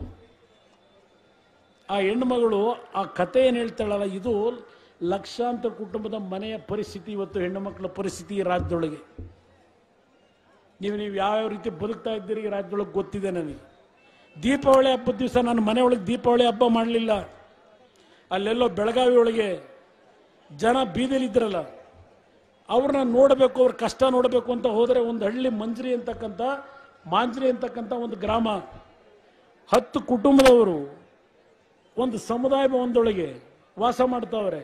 ಆ ಹೆಣ್ಣುಮಗಳು ಆ ಕತೆ ಏನು ಹೇಳ್ತಾಳಲ್ಲ ಇದು ಲಕ್ಷಾಂತರ ಕುಟುಂಬದ ಮನೆಯ ಪರಿಸ್ಥಿತಿ ಇವತ್ತು ಹೆಣ್ಣು ಮಕ್ಕಳ ಪರಿಸ್ಥಿತಿ ಈ ರಾಜ್ಯದೊಳಗೆ ನೀವು ನೀವು ಯಾವ್ಯಾವ ರೀತಿ ಬದುಕ್ತಾ ಇದ್ದೀರಿ ಈ ರಾಜ್ಯದೊಳಗೆ ಗೊತ್ತಿದೆ ನನಗೆ ದೀಪಾವಳಿ ಹಬ್ಬದ ದಿವಸ ನಾನು ಮನೆಯೊಳಗೆ ದೀಪಾವಳಿ ಹಬ್ಬ ಮಾಡಲಿಲ್ಲ ಅಲ್ಲೆಲ್ಲೋ ಬೆಳಗಾವಿ ಒಳಗೆ ಜನ ಬೀದಿಲಿದ್ರಲ್ಲ ಅವ್ರನ್ನ ನೋಡಬೇಕು ಅವ್ರ ಕಷ್ಟ ನೋಡಬೇಕು ಅಂತ ಹೋದರೆ ಒಂದು ಹಳ್ಳಿ ಮಂಜ್ರಿ ಅಂತಕ್ಕಂಥ ಮಾಂಜ್ರಿ ಅಂತಕ್ಕಂಥ ಒಂದು ಗ್ರಾಮ ಹತ್ತು ಕುಟುಂಬದವರು ಒಂದು ಸಮುದಾಯ ಭವನದೊಳಗೆ ವಾಸ ಮಾಡ್ತಾವ್ರೆ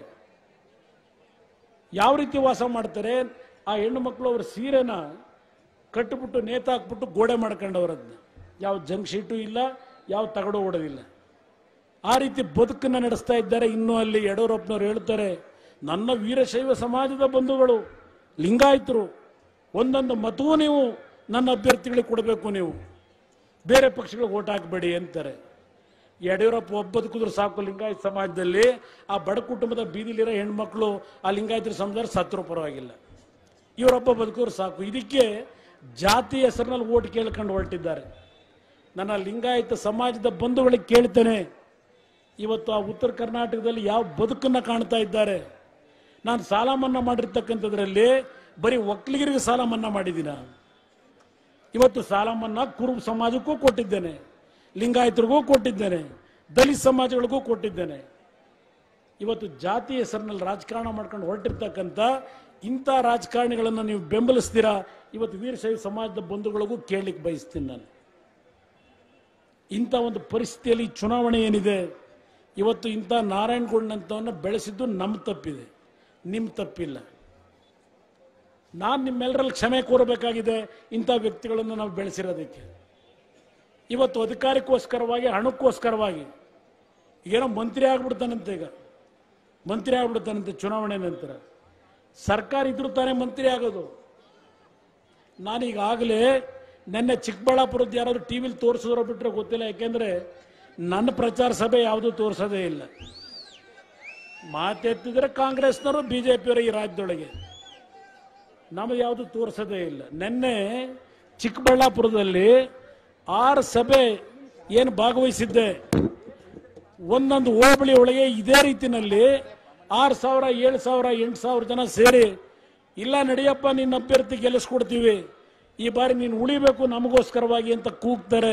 ಯಾವ ರೀತಿ ವಾಸ ಮಾಡ್ತಾರೆ ಆ ಹೆಣ್ಣು ಮಕ್ಕಳು ಅವ್ರ ಸೀರೆನ ಕಟ್ಟಿಬಿಟ್ಟು ನೇತಾಕ್ಬಿಟ್ಟು ಗೋಡೆ ಮಾಡ್ಕೊಂಡವ್ರದ್ನ ಯಾವ ಜಂಕ್ ಶೀಟು ಇಲ್ಲ ಯಾವ ತಗಡು ಓಡೋದಿಲ್ಲ ಆ ರೀತಿ ಬದುಕನ್ನ ನಡೆಸ್ತಾ ಇದ್ದಾರೆ ಇನ್ನು ಅಲ್ಲಿ ಯಡಿಯೂರಪ್ಪನವ್ರು ಹೇಳ್ತಾರೆ ನನ್ನ ವೀರಶೈವ ಸಮಾಜದ ಬಂಧುಗಳು ಲಿಂಗಾಯತರು ಒಂದೊಂದು ಮತವೂ ನೀವು ನನ್ನ ಅಭ್ಯರ್ಥಿಗಳಿಗೆ ಕೊಡಬೇಕು ನೀವು ಬೇರೆ ಪಕ್ಷಗಳಿಗೆ ಓಟ್ ಹಾಕಬೇಡಿ ಅಂತಾರೆ ಯಡಿಯೂರಪ್ಪ ಒಬ್ಬ ಬದುಕಿದ್ರು ಸಾಕು ಲಿಂಗಾಯತ ಸಮಾಜದಲ್ಲಿ ಆ ಬಡ ಕುಟುಂಬದ ಬೀದಿಲಿರೋ ಹೆಣ್ಮಕ್ಳು ಆ ಲಿಂಗಾಯತರ ಸಮಾಜದಲ್ಲಿ ಸತ್ರು ಪರವಾಗಿಲ್ಲ ಇವರೊಬ್ಬ ಬದುಕಿದ್ರು ಸಾಕು ಇದಕ್ಕೆ ಜಾತಿ ಹೆಸರಿನಲ್ಲಿ ಓಟ್ ಕೇಳ್ಕೊಂಡು ಹೊರಟಿದ್ದಾರೆ ನನ್ನ ಲಿಂಗಾಯತ ಸಮಾಜದ ಬಂಧುಗಳಿಗೆ ಕೇಳ್ತೇನೆ ಇವತ್ತು ಆ ಉತ್ತರ ಕರ್ನಾಟಕದಲ್ಲಿ ಯಾವ ಬದುಕನ್ನ ಕಾಣ್ತಾ ಇದ್ದಾರೆ ನಾನು ಸಾಲ ಮನ್ನಾ ಮಾಡಿರ್ತಕ್ಕಂಥದ್ರಲ್ಲಿ ಬರೀ ಒಕ್ಕಲಿಗರಿಗೆ ಸಾಲ ಮನ್ನಾ ಮಾಡಿದ್ದೀನ ಇವತ್ತು ಸಾಲ ಮನ್ನಾ ಕುರುಬ ಸಮಾಜಕ್ಕೂ ಕೊಟ್ಟಿದ್ದೇನೆ ಲಿಂಗಾಯತರಿಗೂ ಕೊಟ್ಟಿದ್ದೇನೆ ದಲಿತ ಸಮಾಜಗಳಿಗೂ ಕೊಟ್ಟಿದ್ದೇನೆ ಇವತ್ತು ಜಾತಿ ಹೆಸರಿನಲ್ಲಿ ರಾಜಕಾರಣ ಮಾಡ್ಕೊಂಡು ಹೊರಟಿರ್ತಕ್ಕಂಥ ಇಂಥ ರಾಜಕಾರಣಿಗಳನ್ನು ನೀವು ಬೆಂಬಲಿಸ್ತೀರಾ ಇವತ್ತು ವೀರಶೈವ ಸಮಾಜದ ಬಂಧುಗಳಿಗೂ ಕೇಳಲಿಕ್ಕೆ ಬಯಸ್ತೀನಿ ನಾನು ಇಂಥ ಒಂದು ಪರಿಸ್ಥಿತಿಯಲ್ಲಿ ಚುನಾವಣೆ ಏನಿದೆ ಇವತ್ತು ಇಂಥ ನಾರಾಯಣಗೌಡನಂತವನ್ನ ಬೆಳೆಸಿದ್ದು ನಮ್ಮ ತಪ್ಪಿದೆ ನಿಮ್ಮ ತಪ್ಪಿಲ್ಲ ನಾನು ನಿಮ್ಮೆಲ್ಲರಲ್ಲಿ ಕ್ಷಮೆ ಕೋರಬೇಕಾಗಿದೆ ಇಂಥ ವ್ಯಕ್ತಿಗಳನ್ನು ನಾವು ಬೆಳೆಸಿರೋದಕ್ಕೆ ಇವತ್ತು ಅಧಿಕಾರಕ್ಕೋಸ್ಕರವಾಗಿ ಹಣಕ್ಕೋಸ್ಕರವಾಗಿ ಏನೋ ಮಂತ್ರಿ ಆಗ್ಬಿಡ್ತಾನಂತೆ ಈಗ ಮಂತ್ರಿ ಆಗ್ಬಿಡ್ತಾನಂತೆ ಚುನಾವಣೆ ನಂತರ ಸರ್ಕಾರ ಇದ್ರೂ ತಾನೇ ಮಂತ್ರಿ ಆಗೋದು ನಾನೀಗಾಗಲೇ ನಿನ್ನೆ ಚಿಕ್ಕಬಳ್ಳಾಪುರದ್ದು ಯಾರಾದರೂ ಟಿ ವಿಲಿ ತೋರಿಸಿದ್ರೋ ಬಿಟ್ಟರೆ ಗೊತ್ತಿಲ್ಲ ಯಾಕೆಂದ್ರೆ ನನ್ನ ಪ್ರಚಾರ ಸಭೆ ಯಾವುದೂ ತೋರಿಸೋದೇ ಇಲ್ಲ ಮಾತೆತ್ತಿದ್ರೆ ಕಾಂಗ್ರೆಸ್ನವರು ಬಿ ಜೆ ಪಿಯವರು ಈ ರಾಜ್ಯದೊಳಗೆ ನಮಗೆ ಯಾವುದು ತೋರಿಸೋದೇ ಇಲ್ಲ ನಿನ್ನೆ ಚಿಕ್ಕಬಳ್ಳಾಪುರದಲ್ಲಿ ಆರು ಸಭೆ ಏನು ಭಾಗವಹಿಸಿದ್ದೆ ಒಂದೊಂದು ಹೋಬಳಿ ಒಳಗೆ ಇದೇ ರೀತಿನಲ್ಲಿ ಆರು ಸಾವಿರ ಏಳು ಸಾವಿರ ಎಂಟು ಸಾವಿರ ಜನ ಸೇರಿ ಇಲ್ಲ ನಡಿಯಪ್ಪ ನಿನ್ನ ಅಭ್ಯರ್ಥಿ ಗೆಲ್ಲಿಸ್ಕೊಡ್ತೀವಿ ಈ ಬಾರಿ ನೀನು ಉಳಿಬೇಕು ನಮಗೋಸ್ಕರವಾಗಿ ಅಂತ ಕೂಗ್ತಾರೆ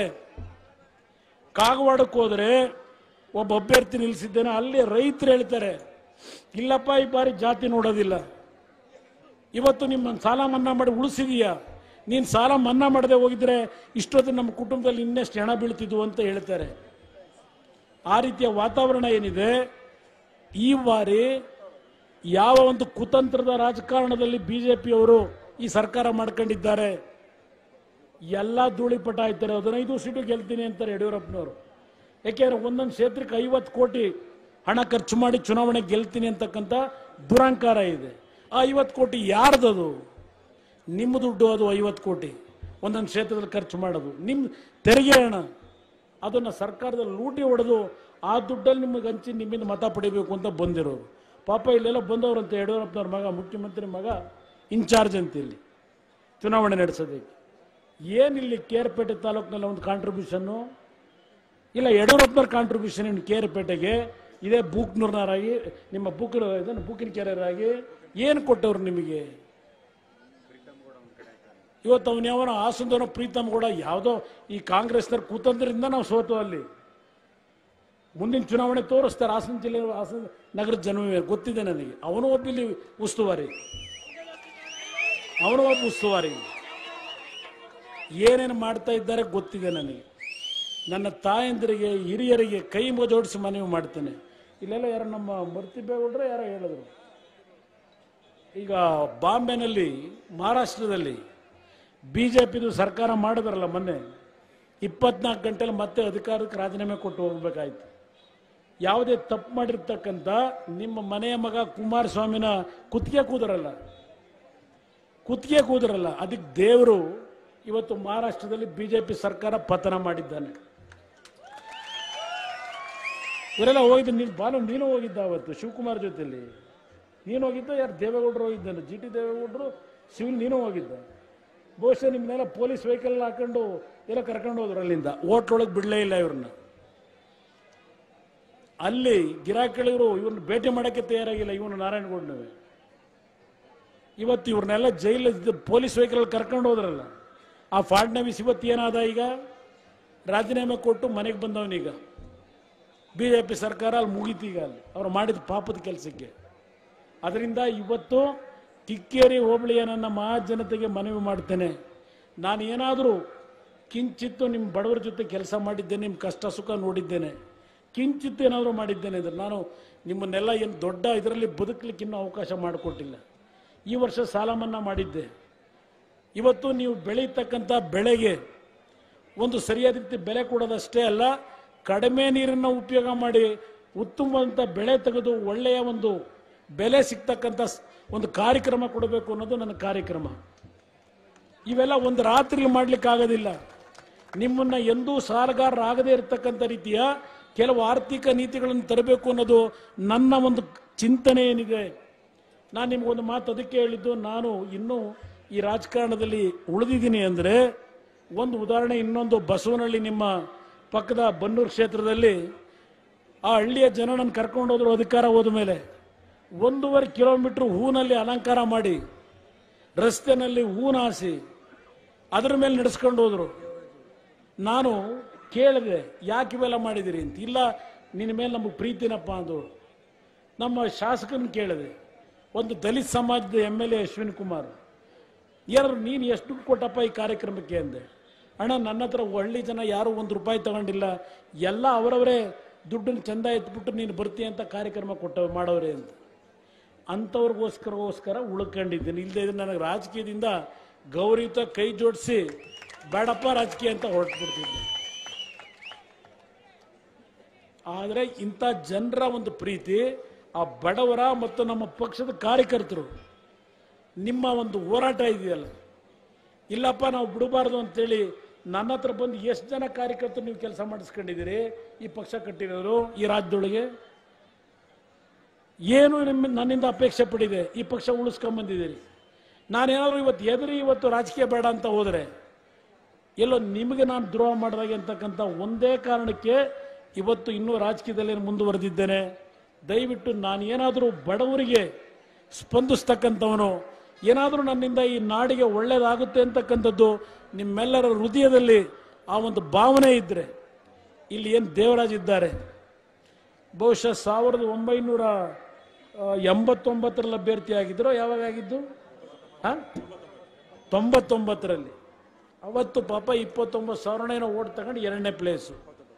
ಕಾಗವಾಡಕ್ಕೆ ಹೋದ್ರೆ ಒಬ್ಬ ಅಭ್ಯರ್ಥಿ ನಿಲ್ಲಿಸಿದ್ದೇನೆ ಅಲ್ಲಿ ರೈತರು ಹೇಳ್ತಾರೆ ಇಲ್ಲಪ್ಪ ಈ ಬಾರಿ ಜಾತಿ ನೋಡೋದಿಲ್ಲ ಇವತ್ತು ನಿಮ್ಮ ಸಾಲ ಮನ್ನಾ ಮಾಡಿ ಉಳಿಸಿದೀಯಾ ನೀನು ಸಾಲ ಮನ್ನಾ ಮಾಡದೆ ಹೋಗಿದ್ರೆ ಇಷ್ಟೊತ್ತು ನಮ್ಮ ಕುಟುಂಬದಲ್ಲಿ ಇನ್ನೆಷ್ಟು ಹೆಣ ಬೀಳ್ತಿದ್ವು ಅಂತ ಹೇಳ್ತಾರೆ ಆ ರೀತಿಯ ವಾತಾವರಣ ಏನಿದೆ ಈ ಬಾರಿ ಯಾವ ಒಂದು ಕುತಂತ್ರದ ರಾಜಕಾರಣದಲ್ಲಿ ಬಿಜೆಪಿಯವರು ಈ ಸರ್ಕಾರ ಮಾಡ್ಕೊಂಡಿದ್ದಾರೆ ಎಲ್ಲ ಧೂಳಿಪಟ ಆಯ್ತಾರೆ ಹದಿನೈದು ಸೀಟು ಗೆಲ್ತೀನಿ ಅಂತಾರೆ ಯಡಿಯೂರಪ್ಪನವರು ಯಾಕೆಂದ್ರೆ ಒಂದೊಂದು ಕ್ಷೇತ್ರಕ್ಕೆ ಐವತ್ತು ಕೋಟಿ ಹಣ ಖರ್ಚು ಮಾಡಿ ಚುನಾವಣೆ ಗೆಲ್ತೀನಿ ಅಂತಕ್ಕಂಥ ದುರಂಕಾರ ಇದೆ ಆ ಐವತ್ತು ಕೋಟಿ ಯಾರ್ದದು ನಿಮ್ಮ ದುಡ್ಡು ಅದು ಐವತ್ತು ಕೋಟಿ ಒಂದೊಂದು ಕ್ಷೇತ್ರದಲ್ಲಿ ಖರ್ಚು ಮಾಡೋದು ನಿಮ್ಮ ತೆರಿಗೆ ಹಣ ಅದನ್ನು ಸರ್ಕಾರದಲ್ಲಿ ಲೂಟಿ ಹೊಡೆದು ಆ ದುಡ್ಡಲ್ಲಿ ನಿಮಗೆ ಹಂಚಿ ನಿಮ್ಮಿಂದ ಮತ ಪಡಿಬೇಕು ಅಂತ ಬಂದಿರೋರು ಪಾಪ ಇಲ್ಲೆಲ್ಲ ಬಂದವರಂತೆ ಯಡಿಯೂರಪ್ಪನವ್ರ ಮಗ ಮುಖ್ಯಮಂತ್ರಿ ಮಗ ಇನ್ಚಾರ್ಜ್ ಅಂತ ಇಲ್ಲಿ ಚುನಾವಣೆ ನಡೆಸೋದಕ್ಕೆ ಏನಿಲ್ಲಿ ಕೇರ್ಪೇಟೆ ತಾಲೂಕಿನಲ್ಲಿ ಒಂದು ಕಾಂಟ್ರಿಬ್ಯೂಷನ್ನು ಇಲ್ಲ ಯಡಿಯೂರಪ್ಪನವ್ರ ಕಾಂಟ್ರಿಬ್ಯೂಷನ್ ಇನ್ನು ಕೇರ್ಪೇಟೆಗೆ ಇದೇ ಬೂಕ್ನೂರ್ನವರಾಗಿ ನಿಮ್ಮ ಬೂಕ್ ಇದನ್ನು ಬೂಕಿನ ಕೆರೆಯರಾಗಿ ಏನು ಕೊಟ್ಟವ್ರು ನಿಮಗೆ ಇವತ್ತು ಅವನು ಯಾವನ ಹಾಸನದವನ ಪ್ರೀತಮ್ ಕೂಡ ಯಾವುದೋ ಈ ಕಾಂಗ್ರೆಸ್ನವ್ರ ಕೂತಂದ್ರಿಂದ ನಾವು ಸೋತು ಅಲ್ಲಿ ಮುಂದಿನ ಚುನಾವಣೆ ತೋರಿಸ್ತಾರೆ ಹಾಸನ ಜಿಲ್ಲೆ ಹಾಸನ ನಗರದ ಜನವೇ ಗೊತ್ತಿದೆ ನನಗೆ ಅವನು ಒಬ್ಬ ಇಲ್ಲಿ ಉಸ್ತುವಾರಿ ಅವನು ಒಬ್ಬ ಉಸ್ತುವಾರಿ ಏನೇನು ಮಾಡ್ತಾ ಇದ್ದಾರೆ ಗೊತ್ತಿದೆ ನನಗೆ ನನ್ನ ತಾಯಂದಿರಿಗೆ ಹಿರಿಯರಿಗೆ ಕೈ ಜೋಡಿಸಿ ಮನವಿ ಮಾಡ್ತೇನೆ ಇಲ್ಲೆಲ್ಲ ಯಾರೋ ನಮ್ಮ ಮರ್ತಿಬೇಗೌಡ್ರೆ ಯಾರೋ ಹೇಳಿದ್ರು ಈಗ ಬಾಂಬೆನಲ್ಲಿ ಮಹಾರಾಷ್ಟ್ರದಲ್ಲಿ ಬಿ ಜೆ ಪಿದು ಸರ್ಕಾರ ಮಾಡಿದ್ರಲ್ಲ ಮೊನ್ನೆ ಇಪ್ಪತ್ನಾಲ್ಕು ಗಂಟೆಲಿ ಮತ್ತೆ ಅಧಿಕಾರಕ್ಕೆ ರಾಜೀನಾಮೆ ಕೊಟ್ಟು ಹೋಗ್ಬೇಕಾಯ್ತು ಯಾವುದೇ ತಪ್ಪು ಮಾಡಿರ್ತಕ್ಕಂಥ ನಿಮ್ಮ ಮನೆಯ ಮಗ ಕುಮಾರಸ್ವಾಮಿನ ಕುತ್ತಿಗೆ ಕೂದರಲ್ಲ ಕುತ್ತಿಗೆ ಕೂದರಲ್ಲ ಅದಕ್ಕೆ ದೇವರು ಇವತ್ತು ಮಹಾರಾಷ್ಟ್ರದಲ್ಲಿ ಬಿಜೆಪಿ ಸರ್ಕಾರ ಪತನ ಮಾಡಿದ್ದಾನೆ ಇವರೆಲ್ಲ ಹೋಗಿದ್ದು ನೀನು ಬಾಲು ನೀನು ಹೋಗಿದ್ದ ಅವತ್ತು ಶಿವಕುಮಾರ್ ಜೊತೆಲಿ ನೀನು ಹೋಗಿದ್ದ ಯಾರು ದೇವೇಗೌಡರು ಹೋಗಿದ್ದಾನೆ ಜಿ ಟಿ ದೇವೇಗೌಡರು ಶಿವನ್ ನೀನು ಹೋಗಿದ್ದ ಬಹುಶಃ ನಿಮ್ಮನ್ನೆಲ್ಲ ಪೊಲೀಸ್ ವೆಹಿಕಲ್ ಹಾಕೊಂಡು ಎಲ್ಲ ಕರ್ಕೊಂಡು ಹೋದ್ರು ಅಲ್ಲಿಂದ ಓಟ್ಲೊಳಗೆ ಬಿಡಲೇ ಇಲ್ಲ ಇವ್ರನ್ನ ಅಲ್ಲಿ ಗಿರಾಕಿಗಳಿವರು ಇವ್ರನ್ನ ಭೇಟಿ ಮಾಡೋಕ್ಕೆ ತಯಾರಾಗಿಲ್ಲ ಇವನು ನಾರಾಯಣಗೌಡನವೇ ಇವತ್ತು ಇವ್ರನ್ನೆಲ್ಲ ಜೈಲ್ ಪೊಲೀಸ್ ವೆಹಿಕಲ್ ಕರ್ಕೊಂಡು ಹೋದ್ರಲ್ಲ ಆ ಫಾಡ್ನವೀಸ್ ಇವತ್ತು ಏನಾದ ಈಗ ರಾಜೀನಾಮೆ ಕೊಟ್ಟು ಮನೆಗೆ ಬಂದವನೀಗ ಬಿ ಜೆ ಪಿ ಸರ್ಕಾರ ಅಲ್ಲಿ ಮುಗೀತು ಈಗ ಅಲ್ಲಿ ಅವ್ರು ಮಾಡಿದ ಪಾಪದ ಕೆಲಸಕ್ಕೆ ಅದರಿಂದ ಇವತ್ತು ಕಿಕ್ಕೇರಿ ಹೋಬಳಿಯ ನನ್ನ ಮಹಾಜನತೆಗೆ ಮನವಿ ಮಾಡ್ತೇನೆ ನಾನು ಏನಾದರೂ ಕಿಂಚಿತ್ತು ನಿಮ್ಮ ಬಡವರ ಜೊತೆ ಕೆಲಸ ಮಾಡಿದ್ದೇನೆ ನಿಮ್ಮ ಕಷ್ಟ ಸುಖ ನೋಡಿದ್ದೇನೆ ಕಿಂಚಿತ್ತು ಏನಾದರೂ ಮಾಡಿದ್ದೇನೆ ಅಂದರೆ ನಾನು ನಿಮ್ಮನ್ನೆಲ್ಲ ಏನು ದೊಡ್ಡ ಇದರಲ್ಲಿ ಬದುಕಲಿಕ್ಕೆ ಇನ್ನೂ ಅವಕಾಶ ಮಾಡಿಕೊಟ್ಟಿಲ್ಲ ಈ ವರ್ಷ ಸಾಲ ಮನ್ನಾ ಮಾಡಿದ್ದೆ ಇವತ್ತು ನೀವು ಬೆಳೀತಕ್ಕಂಥ ಬೆಳೆಗೆ ಒಂದು ಸರಿಯಾದ ರೀತಿ ಬೆಲೆ ಕೊಡೋದಷ್ಟೇ ಅಲ್ಲ ಕಡಿಮೆ ನೀರನ್ನು ಉಪಯೋಗ ಮಾಡಿ ಉತ್ತಮವಾದಂಥ ಬೆಳೆ ತೆಗೆದು ಒಳ್ಳೆಯ ಒಂದು ಬೆಲೆ ಸಿಗ್ತಕ್ಕಂಥ ಸ್- ಒಂದು ಕಾರ್ಯಕ್ರಮ ಕೊಡಬೇಕು ಅನ್ನೋದು ನನ್ನ ಕಾರ್ಯಕ್ರಮ ಇವೆಲ್ಲ ಒಂದು ರಾತ್ರಿ ಮಾಡಲಿಕ್ಕಾಗೋದಿಲ್ಲ ನಿಮ್ಮನ್ನ ಎಂದೂ ಸಾಲಗಾರರಾಗದೇ ಇರತಕ್ಕಂಥ ರೀತಿಯ ಕೆಲವು ಆರ್ಥಿಕ ನೀತಿಗಳನ್ನು ತರಬೇಕು ಅನ್ನೋದು ನನ್ನ ಒಂದು ಚಿಂತನೆ ಏನಿದೆ ನಾನು ನಿಮಗೊಂದು ಮಾತು ಅದಕ್ಕೆ ಹೇಳಿದ್ದು ನಾನು ಇನ್ನೂ ಈ ರಾಜಕಾರಣದಲ್ಲಿ ಉಳಿದಿದ್ದೀನಿ ಅಂದರೆ ಒಂದು ಉದಾಹರಣೆ ಇನ್ನೊಂದು ಬಸವನಹಳ್ಳಿ ನಿಮ್ಮ ಪಕ್ಕದ ಬನ್ನೂರು ಕ್ಷೇತ್ರದಲ್ಲಿ ಆ ಹಳ್ಳಿಯ ಜನ ನನ್ನ ಕರ್ಕೊಂಡು ಹೋದ್ರು ಅಧಿಕಾರ ಹೋದ ಮೇಲೆ ಒಂದೂವರೆ ಕಿಲೋಮೀಟ್ರ್ ಹೂನಲ್ಲಿ ಅಲಂಕಾರ ಮಾಡಿ ರಸ್ತೆನಲ್ಲಿ ಹೂನ ಹಾಸಿ ಅದರ ಮೇಲೆ ನಡೆಸ್ಕೊಂಡು ಹೋದ್ರು ನಾನು ಕೇಳಿದೆ ಯಾಕೆ ಇವೆಲ್ಲ ಮಾಡಿದಿರಿ ಅಂತ ಇಲ್ಲ ನಿನ್ನ ಮೇಲೆ ನಮಗೆ ಪ್ರೀತಿನಪ್ಪ ಅಂದರು ನಮ್ಮ ಶಾಸಕನ ಕೇಳಿದೆ ಒಂದು ದಲಿತ ಸಮಾಜದ M L A Ashwin Kumar ಯಾರು ನೀನು ಎಷ್ಟು ದುಡ್ಡು ಕೊಟ್ಟಪ್ಪ ಈ ಕಾರ್ಯಕ್ರಮಕ್ಕೆ ಅಂದೆ ಅಣ್ಣ ನನ್ನ ಹತ್ರ ಹಳ್ಳಿ ಜನ ಯಾರು ಒಂದು ರೂಪಾಯಿ ತಗೊಂಡಿಲ್ಲ ಎಲ್ಲ ಅವರವರೇ ದುಡ್ಡನ್ನು ಚಂದ ಎತ್ಬಿಟ್ಟು ನೀನು ಬರ್ತೀಯ ಅಂತ ಕಾರ್ಯಕ್ರಮ ಕೊಟ್ಟ ಮಾಡೋರೆ ಅಂತ ಅಂಥವ್ರಿಗೋಸ್ಕರಗೋಸ್ಕರ ಉಳ್ಕೊಂಡಿದ್ದೀನಿ ಇಲ್ಲದೆ ಇದ್ರೆ ನನಗೆ ರಾಜಕೀಯದಿಂದ ಗೌರವಿತ ಕೈ ಜೋಡಿಸಿ ಬೇಡಪ್ಪ ರಾಜಕೀಯ ಅಂತ ಹೊರಟ್ಬಿಡ್ತಿದ್ದೆ ಆದರೆ ಇಂಥ ಜನರ ಒಂದು ಪ್ರೀತಿ ಆ ಬಡವರ ಮತ್ತು ನಮ್ಮ ಪಕ್ಷದ ಕಾರ್ಯಕರ್ತರು ನಿಮ್ಮ ಒಂದು ಹೋರಾಟ ಇದೆಯಲ್ಲ ಇಲ್ಲಪ್ಪ ನಾವು ಬಿಡಬಾರ್ದು ಅಂತೇಳಿ ನನ್ನ ಹತ್ರ ಬಂದು ಎಷ್ಟು ಜನ ಕಾರ್ಯಕರ್ತರು ನೀವು ಕೆಲಸ ಮಾಡಿಸ್ಕೊಂಡಿದ್ದೀರಿ ಈ ಪಕ್ಷ ಕಟ್ಟಿರೋರು ಈ ರಾಜ್ಯದೊಳಗೆ ಏನು ನಿಮ್ಮ ನನ್ನಿಂದ ಅಪೇಕ್ಷೆ ಪಡಿದೆ ಈ ಪಕ್ಷ ಉಳಿಸ್ಕೊಂಬಂದಿದ್ದೀರಿ ನಾನೇನಾದರೂ ಇವತ್ತು ಎದುರಿ ಇವತ್ತು ರಾಜಕೀಯ ಬೇಡ ಅಂತ ಹೋದರೆ ಎಲ್ಲೋ ನಿಮಗೆ ನಾನು ದ್ರೋಹ ಮಾಡಿದಾಗೆ ಅಂತಕ್ಕಂಥ ಒಂದೇ ಕಾರಣಕ್ಕೆ ಇವತ್ತು ಇನ್ನೂ ರಾಜಕೀಯದಲ್ಲಿ ಮುಂದುವರೆದಿದ್ದೇನೆ ದಯವಿಟ್ಟು ನಾನು ಏನಾದರೂ ಬಡವರಿಗೆ ಸ್ಪಂದಿಸ್ತಕ್ಕಂಥವನು ಏನಾದರೂ ನನ್ನಿಂದ ಈ ನಾಡಿಗೆ ಒಳ್ಳೆಯದಾಗುತ್ತೆ ಅಂತಕ್ಕಂಥದ್ದು ನಿಮ್ಮೆಲ್ಲರ ಹೃದಯದಲ್ಲಿ ಆ ಒಂದು ಭಾವನೆ ಇದ್ದರೆ ಇಲ್ಲಿ ಏನು ದೇವರಾಜ್ ಇದ್ದಾರೆ ಬಹುಶಃ ಸಾವಿರದ ಒಂಬೈನೂರ ಆ, ಎಂಬತ್ತೊಂಬತ್ತರಲ್ಲಿ ಅಭ್ಯರ್ಥಿ ಆಗಿದ್ರು ಯಾವಾಗ ಆಗಿದ್ದು ಹಾಂ ತೊಂಬತ್ತೊಂಬತ್ತರಲ್ಲಿ ಅವತ್ತು ಪಾಪ ಇಪ್ಪತ್ತೊಂಬತ್ತು ಸಾವಿರನೇನೋ ಓಟ್ ತಗೊಂಡು ಎರಡನೇ ಪ್ಲೇಸು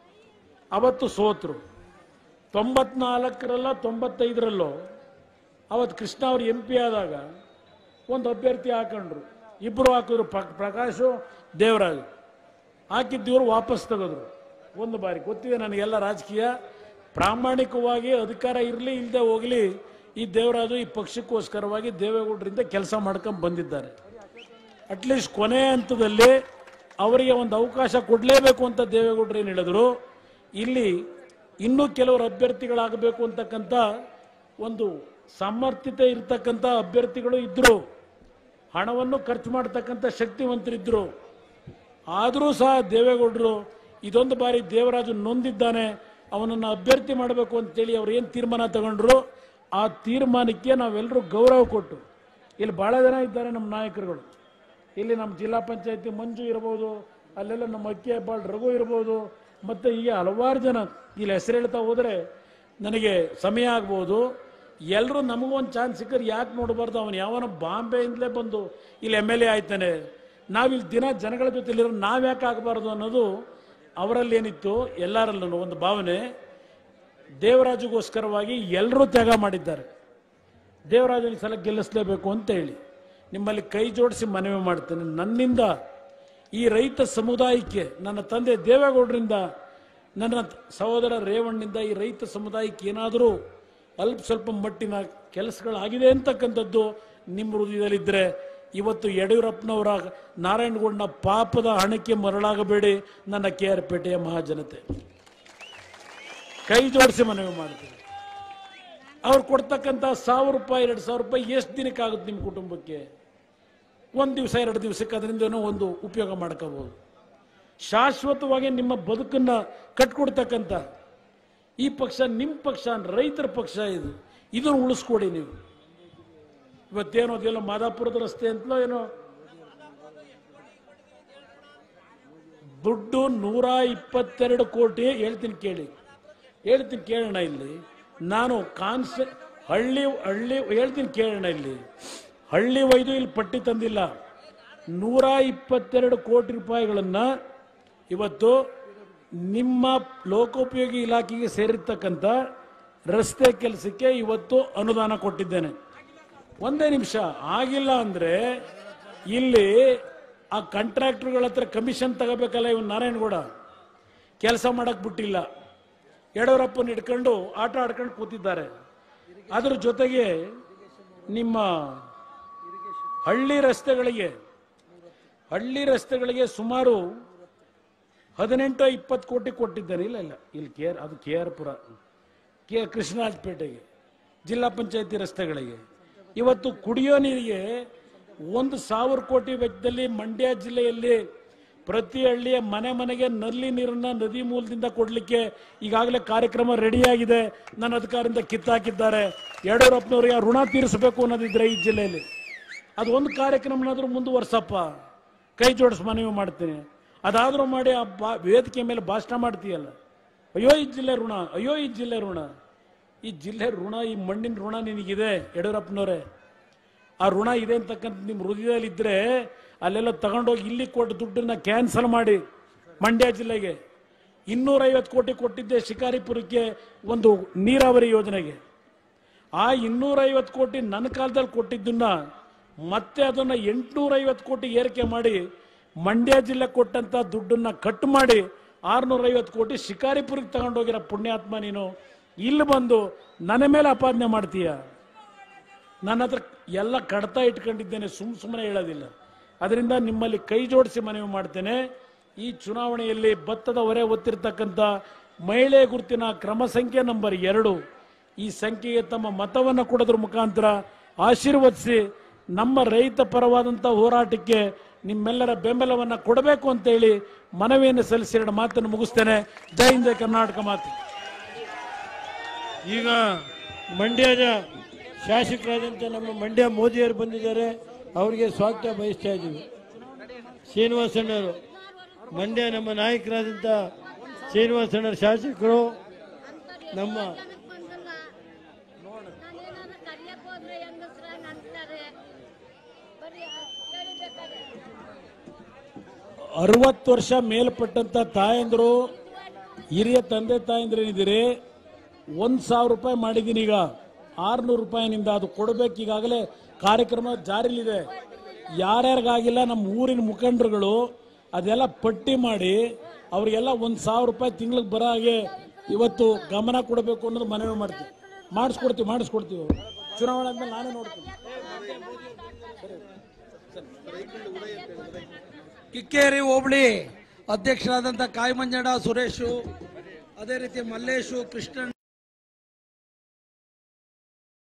ಅವತ್ತು ಸೋತರು ತೊಂಬತ್ನಾಲ್ಕರಲ್ಲ ತೊಂಬತ್ತೈದರಲ್ಲೋ ಅವತ್ತು ಕೃಷ್ಣ ಅವ್ರು ಎಂ ಪಿ ಆದಾಗ ಒಂದು ಅಭ್ಯರ್ಥಿ ಹಾಕೊಂಡ್ರು ಇಬ್ಬರು ಹಾಕಿದ್ರು ಪ್ರ- ಪ್ರಕಾಶು ದೇವರಾಜ್ ಹಾಕಿದ್ದು ವಾಪಸ್ ತೆಗೆದ್ರು ಒಂದು ಬಾರಿ ಗೊತ್ತಿದೆ ನನಗೆಲ್ಲ ರಾಜಕೀಯ ಪ್ರಾಮಾಣಿಕವಾಗಿ ಅಧಿಕಾರ ಇರಲಿ ಇಲ್ಲದೆ ಹೋಗಲಿ ಈ ದೇವರಾಜು ಈ ಪಕ್ಷಕ್ಕೋಸ್ಕರವಾಗಿ ದೇವೇಗೌಡರಿಂದ ಕೆಲಸ ಮಾಡ್ಕೊಂಡು ಬಂದಿದ್ದಾರೆ ಅಟ್ಲೀಸ್ಟ್ ಕೊನೆ ಹಂತದಲ್ಲಿ ಅವರಿಗೆ ಒಂದು ಅವಕಾಶ ಕೊಡಲೇಬೇಕು ಅಂತ ದೇವೇಗೌಡರು ಏನು ಹೇಳಿದ್ರು ಇಲ್ಲಿ ಇನ್ನೂ ಕೆಲವರು ಅಭ್ಯರ್ಥಿಗಳಾಗಬೇಕು ಅಂತಕ್ಕಂಥ ಒಂದು ಸಮರ್ಥಿತ ಇರತಕ್ಕಂಥ ಅಭ್ಯರ್ಥಿಗಳು ಇದ್ದರು ಹಣವನ್ನು ಖರ್ಚು ಮಾಡ್ತಕ್ಕಂಥ ಶಕ್ತಿವಂತರಿದ್ದರು ಆದರೂ ಸಹ ದೇವೇಗೌಡರು ಇದೊಂದು ಬಾರಿ ದೇವರಾಜು ನೊಂದಿದ್ದಾನೆ ಅವನನ್ನು ಅಭ್ಯರ್ಥಿ ಮಾಡಬೇಕು ಅಂತೇಳಿ ಅವ್ರು ಏನು ತೀರ್ಮಾನ ತಗೊಂಡ್ರು ಆ ತೀರ್ಮಾನಕ್ಕೆ ನಾವೆಲ್ಲರೂ ಗೌರವ ಕೊಟ್ಟು ಇಲ್ಲಿ ಭಾಳ ಜನ ಇದ್ದಾರೆ ನಮ್ಮ ನಾಯಕರುಗಳು ಇಲ್ಲಿ ನಮ್ಮ ಜಿಲ್ಲಾ ಪಂಚಾಯತಿ ಮಂಜು ಇರ್ಬೋದು ಅಲ್ಲೆಲ್ಲ ನಮ್ಮ ಅಕ್ಕಿ ಹೆಬ್ಬಾಳ್ ರಘು ಇರ್ಬೋದು ಮತ್ತು ಹೀಗೆ ಹಲವಾರು ಜನ ಇಲ್ಲಿ ಹೆಸರು ಹೇಳ್ತಾ ಹೋದರೆ ನನಗೆ ಸಮಯ ಆಗ್ಬೋದು ಎಲ್ಲರೂ ನಮಗೊಂದು ಚಾನ್ಸ್ ಸಿಕ್ಕರೆ ಯಾಕೆ ನೋಡಬಾರ್ದು ಅವನು ಯಾವನ ಬಾಂಬೆಯಿಂದಲೇ ಬಂದು ಇಲ್ಲಿ ಎಮ್ ಎಲ್ ಎ ಆಯ್ತಾನೆ ನಾವಿಲ್ಲಿ ದಿನ ಜನಗಳ ಜೊತೆಲಿರೋ ನಾವು ಯಾಕೆ ಆಗಬಾರ್ದು ಅನ್ನೋದು ಅವರಲ್ಲಿ ಏನಿತ್ತು ಎಲ್ಲರಲ್ಲೂ ಒಂದು ಭಾವನೆ ದೇವರಾಜುಗೋಸ್ಕರವಾಗಿ ಎಲ್ಲರೂ ತ್ಯಾಗ ಮಾಡಿದ್ದಾರೆ ದೇವರಾಜನ ಈ ಸಲ ಗೆಲ್ಲಿಸಲೇಬೇಕು ಅಂತ ಹೇಳಿ ನಿಮ್ಮಲ್ಲಿ ಕೈ ಜೋಡಿಸಿ ಮನವಿ ಮಾಡ್ತೇನೆ ನನ್ನಿಂದ ಈ ರೈತ ಸಮುದಾಯಕ್ಕೆ ನನ್ನ ತಂದೆ ದೇವೇಗೌಡರಿಂದ ನನ್ನ ಸಹೋದರ ರೇವಣ್ಣಿಂದ ಈ ರೈತ ಸಮುದಾಯಕ್ಕೆ ಏನಾದರೂ ಅಲ್ಪ ಸ್ವಲ್ಪ ಮಟ್ಟಿನ ಕೆಲಸಗಳಾಗಿದೆ ಅಂತಕ್ಕಂಥದ್ದು ನಿಮ್ಮ ಹೃದಯದಲ್ಲಿದ್ದರೆ ಇವತ್ತು ಯಡಿಯೂರಪ್ಪನವರ ನಾರಾಯಣಗೌಡನ ಪಾಪದ ಹಣಕ್ಕೆ ಮರಳಾಗಬೇಡಿ ನನ್ನ ಕೆ ಆರ್ ಪೇಟೆಯ ಮಹಾಜನತೆ ಕೈ ಜೋಡಿಸಿ ಮನವಿ ಮಾಡ್ತೀನಿ ಅವ್ರು ಕೊಡ್ತಕ್ಕಂಥ ಸಾವಿರ ರೂಪಾಯಿ ಎರಡು ಸಾವಿರ ರೂಪಾಯಿ ಎಷ್ಟು ದಿನಕ್ಕಾಗುತ್ತೆ ನಿಮ್ಮ ಕುಟುಂಬಕ್ಕೆ ಒಂದು ದಿವಸ ಎರಡು ದಿವಸಕ್ಕೆ ಅದರಿಂದನೂ ಒಂದು ಉಪಯೋಗ ಮಾಡ್ಕೋಬಹುದು ಶಾಶ್ವತವಾಗಿ ನಿಮ್ಮ ಬದುಕನ್ನ ಕಟ್ಕೊಡ್ತಕ್ಕಂಥ ಈ ಪಕ್ಷ ನಿಮ್ಮ ಪಕ್ಷ ರೈತರ ಪಕ್ಷ ಇದು ಇದನ್ನು ಉಳಿಸ್ಕೊಡಿ ನೀವು ಇವತ್ತೇನೋ ಅದೆಲ್ಲ ಮಾದಾಪುರದ ರಸ್ತೆ ಅಂತಲೋ ಏನೋ ದುಡ್ಡು ನೂರ ಇಪ್ಪತ್ತೆರಡು ಕೋಟಿ ಹೇಳ್ತೀನಿ ಕೇಳಿ ಹೇಳ್ತೀನಿ ಕೇಳೋಣ ಇಲ್ಲಿ ನಾನು ಕಾನ್ಸ್ ಹಳ್ಳಿ ಹಳ್ಳಿ ಹೇಳ್ತೀನಿ ಕೇಳೋಣ ಇಲ್ಲಿ ಹಳ್ಳಿ ವೈದು ಇಲ್ಲಿ ಪಟ್ಟಿ ತಂದಿಲ್ಲ ನೂರ ಇಪ್ಪತ್ತೆರಡು ಕೋಟಿ ರೂಪಾಯಿಗಳನ್ನು ಇವತ್ತು ನಿಮ್ಮ ಲೋಕೋಪಯೋಗಿ ಇಲಾಖೆಗೆ ಸೇರಿರ್ತಕ್ಕಂಥ ರಸ್ತೆ ಕೆಲಸಕ್ಕೆ ಇವತ್ತು ಅನುದಾನ ಕೊಟ್ಟಿದ್ದೇನೆ ಒಂದೇ ನಿಮಿಷ ಆಗಿಲ್ಲ ಅಂದ್ರೆ ಇಲ್ಲಿ ಆ ಕಾಂಟ್ರಾಕ್ಟರ್ಗಳ ಹತ್ರ ಕಮಿಷನ್ ತಗೋಬೇಕಲ್ಲ ಇವನು ನಾರಾಯಣಗೌಡ ಕೆಲಸ ಮಾಡಕ್ ಬಿಟ್ಟಿಲ್ಲ ಯಡಿಯೂರಪ್ಪನ ಇಟ್ಕೊಂಡು ಆಟ ಆಡ್ಕೊಂಡು ಕೂತಿದ್ದಾರೆ ಅದ್ರ ಜೊತೆಗೆ ನಿಮ್ಮ ಹಳ್ಳಿ ರಸ್ತೆಗಳಿಗೆ ಹಳ್ಳಿ ರಸ್ತೆಗಳಿಗೆ ಸುಮಾರು ಹದಿನೆಂಟು ಇಪ್ಪತ್ತು ಕೋಟಿ ಕೊಟ್ಟಿದ್ದಾರೆ ಇಲ್ಲ ಇಲ್ಲ ಇಲ್ಲಿ ಕೆ ಆರ್ ಅದು ಕೆ ಆರ್ ಪುರ ಕೆ ಕೃಷ್ಣರಾಜಪೇಟೆಗೆ ಜಿಲ್ಲಾ ಪಂಚಾಯತಿ ರಸ್ತೆಗಳಿಗೆ ಇವತ್ತು ಕುಡಿಯೋ ನೀರಿಗೆ ಒಂದು ಸಾವಿರ ಕೋಟಿ ವೆಚ್ಚದಲ್ಲಿ ಮಂಡ್ಯ ಜಿಲ್ಲೆಯಲ್ಲಿ ಪ್ರತಿ ಹಳ್ಳಿಯ ಮನೆ ಮನೆಗೆ ನಲ್ಲಿ ನೀರನ್ನ ನದಿ ಮೂಲದಿಂದ ಕೊಡಲಿಕ್ಕೆ ಈಗಾಗಲೇ ಕಾರ್ಯಕ್ರಮ ರೆಡಿಯಾಗಿದೆ ನನ್ನ ಅಧಿಕಾರದಿಂದ ಕಿತ್ತಾಕಿದ್ದಾರೆ ಯಡಿಯೂರಪ್ಪನವರಿಗೆ ಆ ಋಣ ತೀರಿಸಬೇಕು ಅನ್ನೋದಿದ್ರೆ ಈ ಜಿಲ್ಲೆಯಲ್ಲಿ ಅದು ಒಂದು ಕಾರ್ಯಕ್ರಮನಾದ್ರೂ ಮುಂದುವರ್ಸಪ್ಪ ಕೈ ಜೋಡಿಸಿ ಮನವಿ ಮಾಡ್ತೀನಿ ಅದಾದ್ರೂ ಮಾಡಿ ಆ ಬಾ ವೇದಿಕೆ ಮೇಲೆ ಭಾಷಣ ಮಾಡ್ತೀಯಲ್ಲ ಅಯ್ಯೋ ಈ ಜಿಲ್ಲೆ ಋಣ ಅಯ್ಯೋ ಈ ಜಿಲ್ಲೆ ಋಣ ಈ ಜಿಲ್ಲೆ ಋಣ ಈ ಮಣ್ಣಿನ ಋಣ ನಿನಗಿದೆ ಯಡಿಯೂರಪ್ಪನವರೇ ಆ ಋಣ ಇದೆ ಅಂತಕ್ಕಂಥ ನಿಮ್ಮ ಹೃದಯದಲ್ಲಿ ಇದ್ರೆ ಅಲ್ಲೆಲ್ಲ ತಗೊಂಡೋಗಿ ಇಲ್ಲಿ ಕೊಟ್ಟು ದುಡ್ಡನ್ನ ಕ್ಯಾನ್ಸಲ್ ಮಾಡಿ ಮಂಡ್ಯ ಜಿಲ್ಲೆಗೆ ಇನ್ನೂರೈವತ್ತು ಕೋಟಿ ಕೊಟ್ಟಿದ್ದೆ ಶಿಕಾರಿಪುರಕ್ಕೆ ಒಂದು ನೀರಾವರಿ ಯೋಜನೆಗೆ ಆ ಇನ್ನೂರೈವತ್ತು ಕೋಟಿ ನನ್ನ ಕಾಲದಲ್ಲಿ ಕೊಟ್ಟಿದ್ದನ್ನ ಮತ್ತೆ ಅದನ್ನ ಎಂಟುನೂರೈವತ್ತು ಕೋಟಿ ಏರಿಕೆ ಮಾಡಿ ಮಂಡ್ಯ ಜಿಲ್ಲೆ ಕೊಟ್ಟಂತ ದುಡ್ಡನ್ನ ಕಟ್ ಮಾಡಿ ಆರ್ನೂರೈವತ್ತು ಕೋಟಿ ಶಿಕಾರಿಪುರಕ್ಕೆ ತಗೊಂಡೋಗಿರೋ ಪುಣ್ಯಾತ್ಮ ನೀನು ಇಲ್ಲಿ ಬಂದು ನನ್ನ ಮೇಲೆ ಅಪಾದನೆ ಮಾಡ್ತೀಯ ನನ್ನ ಹತ್ರ ಎಲ್ಲ ಕಡ್ತಾ ಇಟ್ಕೊಂಡಿದ್ದೇನೆ ಸುಮ್ ಸುಮ್ಮನೆ ಹೇಳೋದಿಲ್ಲ ಅದರಿಂದ ನಿಮ್ಮಲ್ಲಿ ಕೈ ಜೋಡಿಸಿ ಮನವಿ ಮಾಡ್ತೇನೆ ಈ ಚುನಾವಣೆಯಲ್ಲಿ ಭತ್ತದ ಹೊರೆ ಹೊತ್ತಿರ್ತಕ್ಕಂಥ ಮಹಿಳೆ ಗುರುತಿನ ಕ್ರಮ ಸಂಖ್ಯೆ ನಂಬರ್ ಎರಡು ಈ ಸಂಖ್ಯೆಗೆ ತಮ್ಮ ಮತವನ್ನು ಕೊಡೋದ್ರ ಮುಖಾಂತರ ಆಶೀರ್ವದಿಸಿ ನಮ್ಮ ರೈತ ಪರವಾದಂಥ ಹೋರಾಟಕ್ಕೆ ನಿಮ್ಮೆಲ್ಲರ ಬೆಂಬಲವನ್ನು ಕೊಡಬೇಕು ಅಂತೇಳಿ ಮನವಿಯನ್ನು ಸಲ್ಲಿಸಿ ಎರಡು ಮಾತನ್ನು ಮುಗಿಸ್ತೇನೆ ಜೈ ಹಿಂದ್ ಜೈ ಕರ್ನಾಟಕ ಮಾತು ಈಗ ಮಂಡ್ಯದ ಶಾಸಕರಾದಂಥ ನಮ್ಮ ಮಂಡ್ಯ ಮೋದಿಯವರು ಬಂದಿದ್ದಾರೆ ಅವರಿಗೆ ಸ್ವಾಗತ ಬಯಸ್ತಾ ಇದ್ದೀವಿ ಶ್ರೀನಿವಾಸಣ್ಣವರು ಮಂಡ್ಯ ನಮ್ಮ ನಾಯಕರಾದಂಥ ಶ್ರೀನಿವಾಸಣ್ಣರ ಶಾಸಕರು ನಮ್ಮ ನಾನೇನಾದ್ರು ಕರಿಯಕ್ ಹೋದ್ರೆ ಹೆಂಗಸ್ರ ಅಂತಾರೆ ಬರೀ ಹೇಳಿಬೇಕಾದ್ರೆ ಅರವತ್ತು ವರ್ಷ ಮೇಲ್ಪಟ್ಟಂತ ತಾಯಂದ್ರು ಹಿರಿಯ ತಂದೆ ತಾಯಂದ್ರೇನಿದ್ದೀರಿ ಒಂದು ಸಾವಿರ ರೂಪಾಯಿ ಮಾಡಿದ್ದೀನಿ ಈಗ ಆರ್ನೂರು ರೂಪಾಯಿನಿಂದ ಅದು ಕೊಡಬೇಕು ಈಗಾಗಲೇ ಕಾರ್ಯಕ್ರಮ ಜಾರಿಲಿದೆ ಯಾರ್ಯಾರಿಗಾಗಿಲ್ಲ ನಮ್ಮ ಊರಿನ ಮುಖಂಡರುಗಳು ಅದೆಲ್ಲ ಪಟ್ಟಿ ಮಾಡಿ ಅವರಿಗೆಲ್ಲ ಒಂದು ಸಾವಿರ ರೂಪಾಯಿ ತಿಂಗಳಿಗೆ ಬರೋ ಹಾಗೆ ಇವತ್ತು ಗಮನ ಕೊಡಬೇಕು ಅನ್ನೋದು ಮನವಿ ಮಾಡ್ತೀವಿ ಮಾಡಿಸ್ಕೊಡ್ತೀವಿ ಮಾಡಿಸ್ಕೊಡ್ತೀವಿ ಚುನಾವಣೆ ಆದ್ಮೇಲೆ ನಾನೇ ನೋಡ್ತೀನಿ ಕಿಕ್ಕೇರಿ ಹೋಬಳಿ ಅಧ್ಯಕ್ಷರಾದಂಥ ಕಾಯಿಮಂಜಡ ಸುರೇಶು ಅದೇ ರೀತಿ ಮಲ್ಲೇಶು ಕೃಷ್ಣನ್